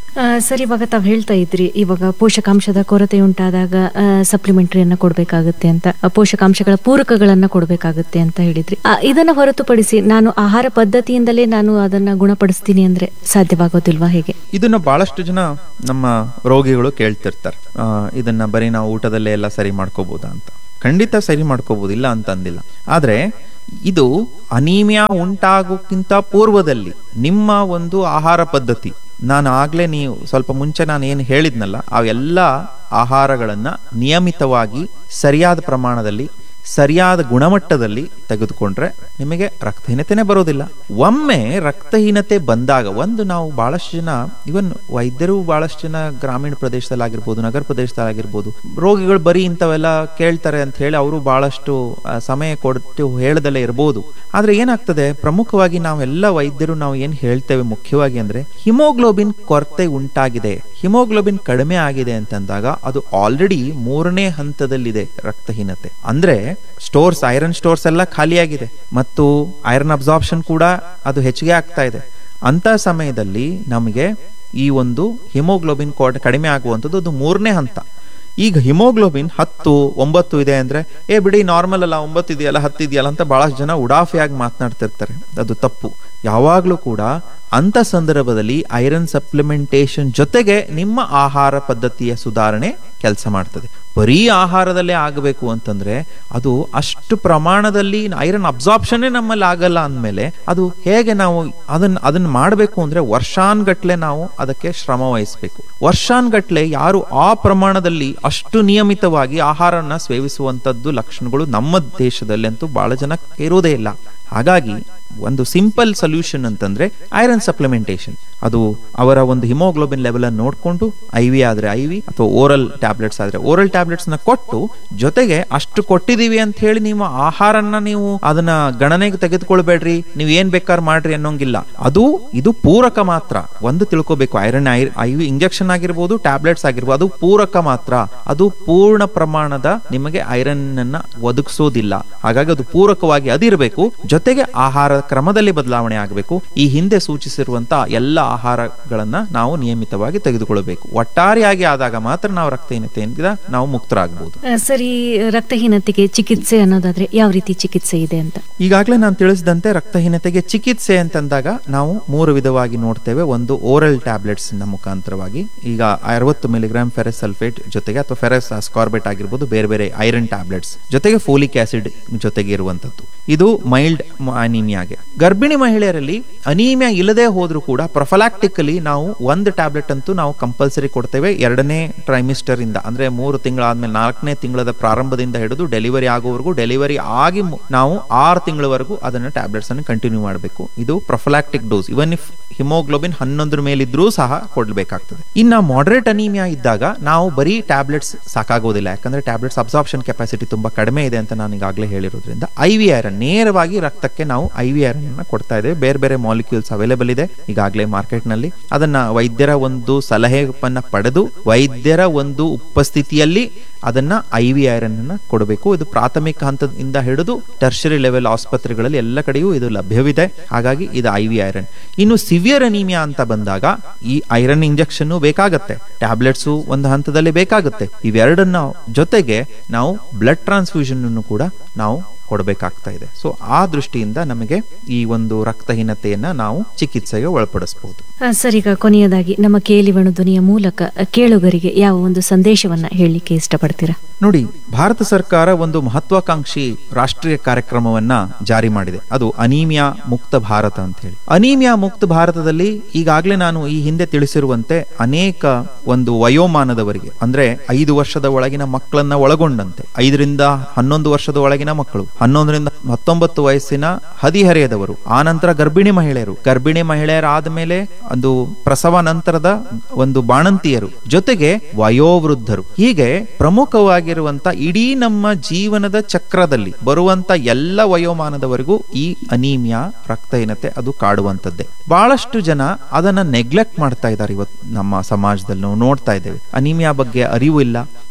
ಆ, ಸರ್ ಇವಾಗ ತಾವ್ ಹೇಳ್ತಾ ಇದ್ರಿ ಇವಾಗ ಪೋಷಕಾಂಶದ ಕೊರತೆ ಉಂಟಾದಾಗ ಸಪ್ಲಿಮೆಂಟರಿಯನ್ನ ಕೊಡ್ಬೇಕಾಗುತ್ತೆ ಅಂತ ಆ, ಪೋಷಕಾಂಶಗಳ ಪೂರಕಗಳನ್ನ ಕೊಡ್ಬೇಕಾಗುತ್ತೆ ಅಂತ ಹೇಳಿದ್ರಿ ಆ, ಇದನ್ನ ಹೊರತುಪಡಿಸಿ ನಾನು ಆಹಾರ ಪದ್ಧತಿಯಿಂದಲೇ ನಾನು ಅದನ್ನ ಗುಣಪಡಿಸ್ತೀನಿ ಅಂದ್ರೆ ಸಾಧ್ಯವಾಗೋದಿಲ್ವಾ ಹೇಗೆ ಇದನ್ನ ಬಹಳಷ್ಟು ಜನ ನಮ್ಮ ರೋಗಿಗಳು ಕೇಳ್ತಿರ್ತಾರೆ ಆ, ಇದನ್ನ ಬರೀ ನಾವು ಊಟದಲ್ಲೇ ಎಲ್ಲ ಸರಿ ಮಾಡ್ಕೋಬಹುದಾ ಅಂತ ಖಂಡಿತ ಸರಿ ಮಾಡ್ಕೋಬಹುದು ಇಲ್ಲ ಅಂತ ಅಂದಿಲ್ಲ ಆದ್ರೆ ಇದು ಅನೀಮಿಯಾ ಉಂಟಾಗೋಕ್ಕಿಂತ ಪೂರ್ವದಲ್ಲಿ ನಿಮ್ಮ ಒಂದು ಆಹಾರ ಪದ್ಧತಿ ನಾನು ಆಗ್ಲೇ ನೀವು ಸ್ವಲ್ಪ ಮುಂಚೆ ನಾನು ಏನು ಹೇಳಿದ್ನಲ್ಲ ಅವೆಲ್ಲ ಆಹಾರಗಳನ್ನ ನಿಯಮಿತವಾಗಿ ಸರಿಯಾದ ಪ್ರಮಾಣದಲ್ಲಿ ಸರಿಯಾದ ಗುಣಮಟ್ಟದಲ್ಲಿ ತೆಗೆದುಕೊಂಡ್ರೆ ನಿಮಗೆ ರಕ್ತಹೀನತೆನೇ ಬರೋದಿಲ್ಲ ಒಮ್ಮೆ ರಕ್ತಹೀನತೆ ಬಂದಾಗ ಒಂದು ನಾವು ಬಹಳಷ್ಟು ಜನ ಇವನ್ ವೈದ್ಯರು ಬಹಳಷ್ಟು ಜನ ಗ್ರಾಮೀಣ ಪ್ರದೇಶದಲ್ಲಾಗಿರ್ಬೋದು ನಗರ ಪ್ರದೇಶದಲ್ಲಾಗಿರ್ಬೋದು ರೋಗಿಗಳು ಬರೀ ಇಂಥವೆಲ್ಲ ಕೇಳ್ತಾರೆ ಅಂತ ಹೇಳಿ ಅವರು ಬಹಳಷ್ಟು ಆ, ಸಮಯ ಕೊಟ್ಟು ಹೇಳದಲ್ಲೇ ಇರ್ಬೋದು ಆದ್ರೆ ಏನಾಗ್ತದೆ ಪ್ರಮುಖವಾಗಿ ನಾವೆಲ್ಲ ವೈದ್ಯರು ನಾವು ಏನ್ ಹೇಳ್ತೇವೆ ಮುಖ್ಯವಾಗಿ ಅಂದ್ರೆ ಹಿಮೋಗ್ಲೋಬಿನ್ ಕೊರತೆ ಉಂಟಾಗಿದೆ ಹಿಮೋಗ್ಲೋಬಿನ್ ಕಡಿಮೆ ಆಗಿದೆ ಅಂತಂದಾಗ ಅದು ಆಲ್ರೆಡಿ ಮೂರನೇ ಹಂತದಲ್ಲಿದೆ ರಕ್ತಹೀನತೆ ಅಂದ್ರೆ ಸ್ಟೋರ್ಸ್ ಐರನ್ ಸ್ಟೋರ್ಸ್ ಎಲ್ಲ ಖಾಲಿಯಾಗಿದೆ ಮತ್ತು ಐರನ್ ಅಬ್ಸಾರ್ಪ್ಷನ್ ಕೂಡ ಅದು ಹೆಚ್ಚಿಗೆ ಆಗ್ತಾ ಇದೆ ಅಂತ ಸಮಯದಲ್ಲಿ ನಮಗೆ ಈ ಒಂದು ಹಿಮೋಗ್ಲೋಬಿನ್ ಕೋಟ್ ಕಡಿಮೆ ಆಗುವಂಥದ್ದು ಅದು ಮೂರನೇ ಹಂತ ಈಗ ಹಿಮೋಗ್ಲೋಬಿನ್ ಹತ್ತು ಒಂಬತ್ತು ಇದೆ ಅಂದ್ರೆ ಏ ಬಿಡಿ ನಾರ್ಮಲ್ ಅಲ್ಲ ಒಂಬತ್ತು ಇದೆಯಲ್ಲ ಹತ್ತು ಇದೆಯಲ್ಲ ಅಂತ ಬಹಳಷ್ಟು ಜನ ಉಡಾಫಿಯಾಗಿ ಮಾತನಾಡ್ತಿರ್ತಾರೆ ಅದು ತಪ್ಪು ಯಾವಾಗಲೂ ಕೂಡ ಅಂತ ಸಂದರ್ಭದಲ್ಲಿ ಐರನ್ ಸಪ್ಲಿಮೆಂಟೇಷನ್ ಜೊತೆಗೆ ನಿಮ್ಮ ಆಹಾರ ಪದ್ಧತಿಯ ಸುಧಾರಣೆ ಕೆಲಸ ಮಾಡ್ತದೆ ಬರೀ ಆಹಾರದಲ್ಲೇ ಆಗಬೇಕು ಅಂತಂದ್ರೆ ಅದು ಅಷ್ಟು ಪ್ರಮಾಣದಲ್ಲಿ ಐರನ್ ಅಬ್ಸಾರ್ಪ್ಷನ್ನೇ ನಮ್ಮಲ್ಲಿ ಆಗಲ್ಲ ಅಂದಮೇಲೆ ಅದು ಹೇಗೆ ನಾವು ಅದನ್ನ ಅದನ್ನ ಮಾಡಬೇಕು ಅಂದ್ರೆ ವರ್ಷಾನ್ಗಟ್ಲೆ ನಾವು ಅದಕ್ಕೆ ಶ್ರಮ ವಹಿಸಬೇಕು ವರ್ಷಾನ್ಗಟ್ಲೆ ಯಾರು ಆ ಪ್ರಮಾಣದಲ್ಲಿ ಅಷ್ಟು ನಿಯಮಿತವಾಗಿ ಆಹಾರನ ಸೇವಿಸುವಂತದ್ದು ಲಕ್ಷಣಗಳು ನಮ್ಮ ದೇಶದಲ್ಲಿ ಅಂತೂ ಬಹಳ ಜನ ಇರೋದೇ ಇಲ್ಲ ಹಾಗಾಗಿ ಒಂದು ಸಿಂಪಲ್ ಸೊಲ್ಯೂಷನ್ ಅಂತಂದ್ರೆ ಐರನ್ ಸಪ್ಲಿಮೆಂಟೇಷನ್ ಅದು ಅವರ ಒಂದು ಹಿಮೋಗ್ಲೋಬಿನ್ ಲೆವೆಲ್ ಅನ್ನು ನೋಡಿಕೊಂಡು ಐ ವಿ ಆದ್ರೆ ಐ ವಿ ಅಥವಾ ಓರಲ್ ಟ್ಯಾಬ್ಲೆಟ್ಸ್ ಆದ್ರೆ ಓರಲ್ ಟ್ಯಾಬ್ಲೆಟ್ಸ್ ನ ಕೊಟ್ಟು ಜೊತೆಗೆ ಅಷ್ಟು ಕೊಟ್ಟಿದೀವಿ ಅಂತ ಹೇಳಿ ನೀವು ಆಹಾರನ ನೀವು ಅದನ್ನ ಗಣನೆಗೆ ತೆಗೆದುಕೊಳ್ಬೇಡ್ರಿ ನೀವು ಏನ್ ಬೇಕಾದ್ರೆ ಮಾಡ್ರಿ ಅನ್ನೋಂಗಿಲ್ಲ ಅದು ಇದು ಪೂರಕ ಮಾತ್ರ ಒಂದು ತಿಳ್ಕೊಬೇಕು ಐರನ್ ಐ ವಿ ಇಂಜೆಕ್ಷನ್ ಆಗಿರ್ಬೋದು ಟ್ಯಾಬ್ಲೆಟ್ಸ್ ಆಗಿರ್ಬೋದು ಅದು ಪೂರಕ ಮಾತ್ರ ಅದು ಪೂರ್ಣ ಪ್ರಮಾಣದ ನಿಮಗೆ ಐರನ್ ಅನ್ನ ಒದಗಿಸೋದಿಲ್ಲ ಹಾಗಾಗಿ ಅದು ಪೂರಕವಾಗಿ ಅದಿರಬೇಕು ಜೊತೆಗೆ ಆಹಾರ ಕ್ರಮದಲ್ಲಿ ಬದಲಾವಣೆ ಆಗಬೇಕು ಈ ಹಿಂದೆ ಸೂಚಿಸಿರುವಂತ ಎಲ್ಲ ಆಹಾರಗಳನ್ನ ನಾವು ನಿಯಮಿತವಾಗಿ ತೆಗೆದುಕೊಳ್ಳಬೇಕು ಒಟ್ಟಾರೆಯಾಗಿ ಆದಾಗ ಮಾತ್ರ ನಾವು ರಕ್ತಹೀನತೆಯಿಂದ ನಾವು ಮುಕ್ತರಾಗಬಹುದು ಆ, ಸರಿ ರಕ್ತಹೀನತೆಗೆ ಚಿಕಿತ್ಸೆ ಅನ್ನೋದಾದ್ರೆ ಯಾವ ರೀತಿ ಚಿಕಿತ್ಸೆ ಇದೆ ಅಂತ ಈಗಾಗಲೇ ನಾನು ತಿಳಿಸಿದಂತೆ ರಕ್ತಹೀನತೆಗೆ ಚಿಕಿತ್ಸೆ ಅಂತಂದಾಗ ನಾವು ಮೂರು ವಿಧವಾಗಿ ನೋಡ್ತೇವೆ ಒಂದು ಓರಲ್ ಟ್ಯಾಬ್ಲೆಟ್ಸ್ ನ ಮುಖಾಂತರವಾಗಿ ಈಗ ಅರವತ್ತು ಮಿಲಿಗ್ರಾಮ್ ಫೆರಸ್ ಸಲ್ಫೇಟ್ ಜೊತೆಗೆ ಅಥವಾ ಫೆರಸ್ ಸ್ಕಾರ್ಬೆಟ್ ಆಗಿರ್ಬೋದು ಬೇರೆ ಬೇರೆ ಐರನ್ ಟ್ಯಾಬ್ಲೆಟ್ಸ್ ಜೊತೆಗೆ ಫೋಲಿಕ್ ಆಸಿಡ್ ಜೊತೆಗೆ ಇರುವಂತದ್ದು ಇದು ಮೈಲ್ಡ್ ಅನೀಮಿಯಾಗೆ ಗರ್ಭಿಣಿ ಮಹಿಳೆಯರಲ್ಲಿ ಅನೀಮಿಯಾ ಇಲ್ಲದೆ ಹೋದ್ರೂ ಕೂಡ ಪ್ರೊಫಲಾಕ್ಟಿಕಲಿ ನಾವು ಒಂದು ಟ್ಯಾಬ್ಲೆಟ್ ಅಂತೂ ನಾವು ಕಂಪಲ್ಸರಿ ಕೊಡ್ತೇವೆ ಎರಡನೇ ಟ್ರೈಮಿಸ್ಟರ್ ಇಂದ ಅಂದ್ರೆ ಮೂರು ತಿಂಗಳಾದ್ಮೇಲೆ ನಾಲ್ಕನೇ ತಿಂಗಳದ ಪ್ರಾರಂಭದಿಂದ ಹಿಡಿದು ಡೆಲಿವರಿ ಆಗೋವರೆಗೂ ಡೆಲಿವರಿ ಆಗಿ ಮು- ನಾವು ಆರು ತಿಂಗಳವರೆಗೂ ಅದನ್ನ ಟ್ಯಾಬ್ಲೆಟ್ಸ್ ಅನ್ನು ಕಂಟಿನ್ಯೂ ಮಾಡಬೇಕು ಇದು prophylactic dose even if haemoglobin ಹನ್ನೊಂದರ ಮೇಲಿದ್ರೂ ಸಹ ಕೊಡ್ಬೇಕಾಗ್ತದೆ ಇನ್ನ ಮಾಡರೇಟ್ ಅನೀಮಿಯಾ ಇದ್ದಾಗ ನಾವು ಬರೀ ಟ್ಯಾಬ್ಲೆಟ್ಸ್ ಸಾಕಾಗೋದಿಲ್ಲ ಯಾಕಂದ್ರೆ ಟ್ಯಾಬ್ಲೆಟ್ಸ್ ಅಬ್ಸಾರ್ಪ್ಷನ್ ಕೆಪಾಸಿಟಿ ತುಂಬಾ ಕಡಿಮೆ ಇದೆ ಅಂತ ನಾನು ಈಗಾಗಲೇ ಹೇಳಿರೋದ್ರಿಂದ ಐ ವಿ ಐರನ್ ನೇರವಾಗಿ ರಕ್ತಕ್ಕೆ ನಾವು ಐ ವಿ ಐರನ್ ಅನ್ನ ಕೊಡ್ತಾ ಇದ್ದೇವೆ ಬೇರೆ ಬೇರೆ ಮಾಲಿಕ್ಯೂಲ್ಸ್ ಅವೈಲೇಬಲ್ ಇದೆ ಈಗಾಗಲೇ ಮಾರ್ಕೆಟ್ ನಲ್ಲಿ ಅದನ್ನ ವೈದ್ಯರ ಒಂದು ಸಲಹೆಯನ್ನ ಪಡೆದು ವೈದ್ಯರ ಒಂದು ಉಪಸ್ಥಿತಿಯಲ್ಲಿ ಅದನ್ನ ಐ ವಿ ಐರನ್ ಅನ್ನ ಕೊಡಬೇಕು ಇದು ಪ್ರಾಥಮಿಕ ಹಂತದಿಂದ ಹಿಡಿದು ಟರ್ಷರಿ ಲೆವೆಲ್ ಆಸ್ಪತ್ರೆಗಳಲ್ಲಿ ಎಲ್ಲ ಕಡೆಯೂ ಇದು ಲಭ್ಯವಿದೆ ಹಾಗಾಗಿ ಇದು ಐ ವಿ ಐರನ್ ಇನ್ನು ಸಿವಿಯರ್ ಅನೀಮಿಯಾ ಅಂತ ಬಂದಾಗ ಈ ಐರನ್ ಇಂಜೆಕ್ಷನ್ ಬೇಕಾಗತ್ತೆ ಟ್ಯಾಬ್ಲೆಟ್ಸು ಒಂದು ಹಂತದಲ್ಲಿ ಬೇಕಾಗುತ್ತೆ ಇವೆರಡನ್ನ ಜೊತೆಗೆ ನಾವು ಬ್ಲಡ್ ಟ್ರಾನ್ಸ್ಫ್ಯೂಷನ್ ಅನ್ನು ಕೂಡ ನಾವು ಕೊಡಬೇಕಾಗ್ತಾ ಇದೆ ಸೊ ಆ ದೃಷ್ಟಿಯಿಂದ ನಮಗೆ ಈ ಒಂದು ರಕ್ತಹೀನತೆಯನ್ನ ನಾವು ಚಿಕಿತ್ಸೆಗೆ ಒಳಪಡಿಸಬಹುದು ಆ, ಸರ್ ಈಗ ಕೊನೆಯದಾಗಿ ನಮ್ಮ ಕೇಳಿವಣು ಧ್ವನಿಯ ಮೂಲಕ ಆ, ಕೇಳುಗರಿಗೆ ಯಾವ ಒಂದು ಸಂದೇಶವನ್ನ ಹೇಳಲಿಕ್ಕೆ ಇಷ್ಟಪಡ್ತೀರಾ ನೋಡಿ ಭಾರತ ಸರ್ಕಾರ ಒಂದು ಮಹತ್ವಾಕಾಂಕ್ಷಿ ರಾಷ್ಟ್ರೀಯ ಕಾರ್ಯಕ್ರಮವನ್ನ ಜಾರಿ ಮಾಡಿದೆ ಅದು ಅನೀಮಿಯಾ ಮುಕ್ತ ಭಾರತ ಅಂತ ಹೇಳಿ ಅನೀಮಿಯಾ ಮುಕ್ತ ಭಾರತದಲ್ಲಿ ಈಗಾಗಲೇ ನಾನು ಈ ಹಿಂದೆ ತಿಳಿಸಿರುವಂತೆ ಅನೇಕ ಒಂದು ವಯೋಮಾನದವರಿಗೆ ಅಂದ್ರೆ ಐದು ವರ್ಷದ ಒಳಗಿನ ಮಕ್ಕಳನ್ನ ಒಳಗೊಂಡಂತೆ ಐದರಿಂದ ಹನ್ನೊಂದು ವರ್ಷದ ಒಳಗಿನ ಮಕ್ಕಳು ಹನ್ನೊಂದರಿಂದ ಹತ್ತೊಂಬತ್ತು ವಯಸ್ಸಿನ ಹದಿಹರೆಯದವರು ಆ ನಂತರ ಗರ್ಭಿಣಿ ಮಹಿಳೆಯರು ಗರ್ಭಿಣಿ ಮಹಿಳೆಯರಾದ ಮೇಲೆ ಒಂದು ಪ್ರಸವ ನಂತರದ ಒಂದು ಬಾಣಂತಿಯರು ಜೊತೆಗೆ ವಯೋವೃದ್ಧರು ಹೀಗೆ ಪ್ರಮುಖವಾಗಿರುವಂತ ಇಡೀ ನಮ್ಮ ಜೀವನದ ಚಕ್ರದಲ್ಲಿ ಬರುವಂತ ಎಲ್ಲ ವಯೋಮಾನದವರೆಗೂ ಈ ಅನೀಮಿಯಾ ರಕ್ತಹೀನತೆ ಅದು ಕಾಡುವಂತದ್ದೇ ಬಹಳಷ್ಟು ಜನ ಅದನ್ನ ನೆಗ್ಲೆಕ್ಟ್ ಮಾಡ್ತಾ ಇದ್ದಾರೆ ಇವತ್ತು ನಮ್ಮ ಸಮಾಜದಲ್ಲಿ ನಾವು ನೋಡ್ತಾ ಇದ್ದೇವೆ ಅನೀಮಿಯಾ ಬಗ್ಗೆ ಅರಿವು ಇಲ್ಲ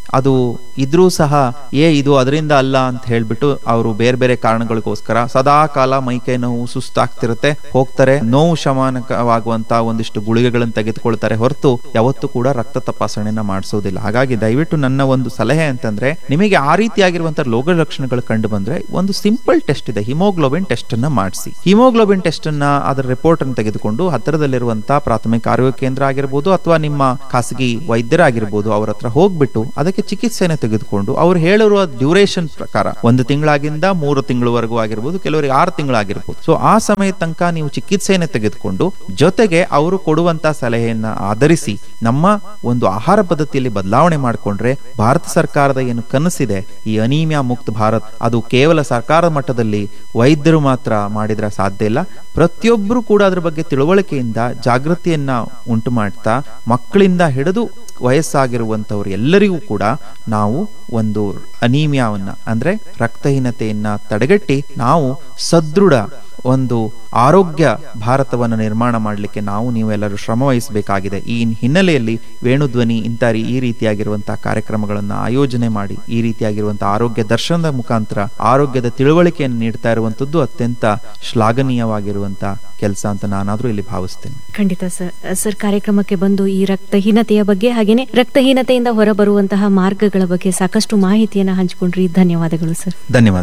ಅದು ಇದ್ರೂ ಸಹ ಏ ಇದು ಅದರಿಂದ ಅಲ್ಲ ಅಂತ ಹೇಳ್ಬಿಟ್ಟು ಅವರು ಬೇರೆ ಬೇರೆ ಕಾರಣಗಳಿಗೋಸ್ಕರ ಸದಾ ಕಾಲ ಮೈಕೈ ನೋವು ಸುಸ್ತಾಗ್ತಿರುತ್ತೆ ಹೋಗ್ತಾರೆ ನೋವು ಶಮನಕವಾಗುವಂತ ಒಂದಿಷ್ಟು ಗುಳಿಗೆಗಳನ್ನು ತೆಗೆದುಕೊಳ್ತಾರೆ ಹೊರತು ಯಾವತ್ತೂ ಕೂಡ ರಕ್ತ ತಪಾಸಣೆನ ಮಾಡಿಸೋದಿಲ್ಲ ಹಾಗಾಗಿ ದಯವಿಟ್ಟು ನನ್ನ ಒಂದು ಸಲಹೆ ಅಂತಂದ್ರೆ ನಿಮಗೆ ಆ ರೀತಿಯಾಗಿರುವಂತಹ ರೋಗ ಲಕ್ಷಣಗಳು ಕಂಡು ಬಂದ್ರೆ ಒಂದು ಸಿಂಪಲ್ ಟೆಸ್ಟ್ ಇದೆ ಹಿಮೋಗ್ಲೋಬಿನ್ ಟೆಸ್ಟ್ ಅನ್ನ ಮಾಡಿಸಿ ಹಿಮೋಗ್ಲೋಬಿನ್ ಟೆಸ್ಟ್ ಅನ್ನ ಅದರ ರಿಪೋರ್ಟ್ ಅನ್ನು ತೆಗೆದುಕೊಂಡು ಹತ್ತಿರದಲ್ಲಿರುವಂತಹ ಪ್ರಾಥಮಿಕ ಆರೋಗ್ಯ ಕೇಂದ್ರ ಆಗಿರ್ಬೋದು ಅಥವಾ ನಿಮ್ಮ ಖಾಸಗಿ ವೈದ್ಯರಾಗಿರ್ಬೋದು ಅವ್ರ ಹತ್ರ ಹೋಗ್ಬಿಟ್ಟು ಅದಕ್ಕೆ ಚಿಕಿತ್ಸೆನ ತೆಗೆದುಕೊಂಡು ಅವ್ರು ಹೇಳಿರುವ ಡ್ಯೂರೇಷನ್ ಪ್ರಕಾರ ಒಂದು ತಿಂಗಳಾಗಿಂದ ಮೂರು ತಿಂಗಳವರೆಗೂ ಆಗಿರ್ಬೋದು ಕೆಲವರಿಗೆ ಆರು ತಿಂಗಳಾಗಿರ್ಬೋದು ಸೊ ಆ ಸಮಯ ತನಕ ನೀವು ಚಿಕಿತ್ಸೆಯನ್ನು ತೆಗೆದುಕೊಂಡು ಜೊತೆಗೆ ಅವರು ಕೊಡುವಂತ ಸಲಹೆಯನ್ನ ಆಧರಿಸಿ ನಮ್ಮ ಒಂದು ಆಹಾರ ಪದ್ಧತಿಯಲ್ಲಿ ಬದಲಾವಣೆ ಮಾಡಿಕೊಂಡ್ರೆ ಭಾರತ ಸರ್ಕಾರದ ಏನು ಕನಸಿದೆ ಈ ಅನೀಮಿಯಾ ಮುಕ್ತ ಭಾರತ್ ಅದು ಕೇವಲ ಸರ್ಕಾರದ ಮಟ್ಟದಲ್ಲಿ ವೈದ್ಯರು ಮಾತ್ರ ಮಾಡಿದ್ರೆ ಸಾಧ್ಯ ಇಲ್ಲ ಪ್ರತಿಯೊಬ್ಬರು ಕೂಡ ಅದ್ರ ಬಗ್ಗೆ ತಿಳುವಳಿಕೆಯಿಂದ ಜಾಗೃತಿಯನ್ನ ಉಂಟು ಮಾಡ್ತಾ ಮಕ್ಕಳಿಂದ ಹಿಡಿದು ವಯಸ್ಸಾಗಿರುವಂಥವ್ರು ಎಲ್ಲರಿಗೂ ಕೂಡ ನಾವು ಒಂದು ಅನೀಮಿಯಾವನ್ನ ಅಂದ್ರೆ ರಕ್ತಹೀನತೆಯನ್ನ ತಡೆಗಟ್ಟಿ ನಾವು ಸದೃಢ ಒಂದು ಆರೋಗ್ಯ ಭಾರತವನ್ನು ನಿರ್ಮಾಣ ಮಾಡಲಿಕ್ಕೆ ನಾವು ನೀವೆಲ್ಲರೂ ಶ್ರಮ ವಹಿಸಬೇಕಾಗಿದೆ ಈ ಹಿನ್ನೆಲೆಯಲ್ಲಿ ವೇಣುಧ್ವನಿ ಇಂಥ ರೀ- ಈ ರೀತಿಯಾಗಿರುವಂತಹ ಕಾರ್ಯಕ್ರಮಗಳನ್ನು ಆಯೋಜನೆ ಮಾಡಿ ಈ ರೀತಿಯಾಗಿರುವಂತಹ ಆರೋಗ್ಯ ದರ್ಶನದ ಮುಖಾಂತರ ಆರೋಗ್ಯದ ತಿಳುವಳಿಕೆಯನ್ನು ನೀಡ್ತಾ ಇರುವಂತದ್ದು ಅತ್ಯಂತ ಶ್ಲಾಘನೀಯವಾಗಿರುವಂತಹ ಕೆಲಸ ಅಂತ ನಾನಾದ್ರೂ ಇಲ್ಲಿ ಭಾವಿಸ್ತೇನೆ ಖಂಡಿತ ಸರ್ ಸರ್ ಕಾರ್ಯಕ್ರಮಕ್ಕೆ ಬಂದು ಈ ರಕ್ತಹೀನತೆಯ ಬಗ್ಗೆ ಹಾಗೇನೆ ರಕ್ತಹೀನತೆಯಿಂದ ಹೊರಬರುವಂತಹ ಮಾರ್ಗಗಳ ಬಗ್ಗೆ ಸಾಕಷ್ಟು ಮಾಹಿತಿಯನ್ನ ಹಂಚಿಕೊಂಡ್ರಿ ಧನ್ಯವಾದಗಳು ಸರ್ ಧನ್ಯವಾದ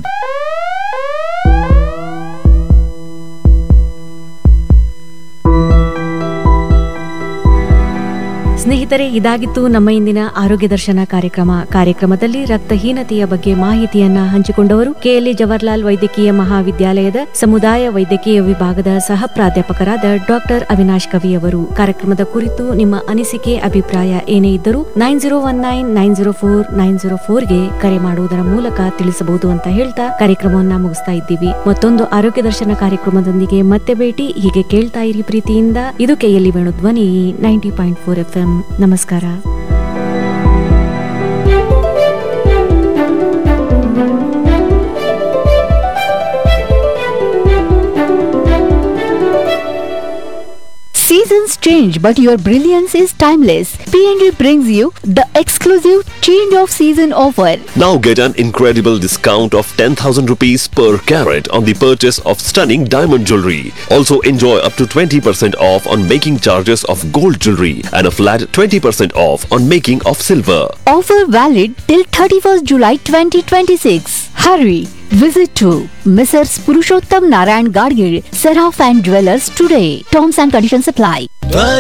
ಸ್ನೇಹಿತರೆ ಇದಾಗಿತ್ತು ನಮ್ಮ ಇಂದಿನ ಆರೋಗ್ಯ ದರ್ಶನ ಕಾರ್ಯಕ್ರಮ ಕಾರ್ಯಕ್ರಮದಲ್ಲಿ ರಕ್ತಹೀನತೆಯ ಬಗ್ಗೆ ಮಾಹಿತಿಯನ್ನ ಹಂಚಿಕೊಂಡವರು ಕೆಎಲ್ಇ ಜವಾಹರ್ಲಾಲ್ ವೈದ್ಯಕೀಯ ಮಹಾವಿದ್ಯಾಲಯದ ಸಮುದಾಯ ವೈದ್ಯಕೀಯ ವಿಭಾಗದ ಸಹ ಪ್ರಾಧ್ಯಾಪಕರಾದ ಡಾಕ್ಟರ್ ಅವಿನಾಶ್ ಕವಿ ಅವರು ಕಾರ್ಯಕ್ರಮದ ಕುರಿತು ನಿಮ್ಮ ಅನಿಸಿಕೆ ಅಭಿಪ್ರಾಯ ಏನೇ ಇದ್ದರೂ nine zero one nine nine zero four nine zero ಫೋರ್ಗೆ ಕರೆ ಮಾಡುವುದರ ಮೂಲಕ ತಿಳಿಸಬಹುದು ಅಂತ ಹೇಳ್ತಾ ಕಾರ್ಯಕ್ರಮವನ್ನ ಮುಗಿಸ್ತಾ ಇದ್ದೀವಿ ಮತ್ತೊಂದು ಆರೋಗ್ಯ ದರ್ಶನ ಕಾರ್ಯಕ್ರಮದೊಂದಿಗೆ ಮತ್ತೆ ಭೇಟಿ ಹೀಗೆ ಕೇಳ್ತಾ ಇರಿ ಪ್ರೀತಿಯಿಂದ ಇದು KLE Venu Dhwani ninety point four F M ನಮಸ್ಕಾರ Seasons change, but your brilliance is timeless. PNG brings you the exclusive change of season offer. Now get an incredible discount of 10,000 rupees per carat on the purchase of stunning diamond jewelry. Also enjoy up to 20% off on making charges of gold jewelry and a flat 20% off on making of silver. Offer valid till 31st July 2026. Hurry! Visit to Messrs. Purushottam Narayan Gadgil, Seraph and Dwellers today. Terms and conditions apply.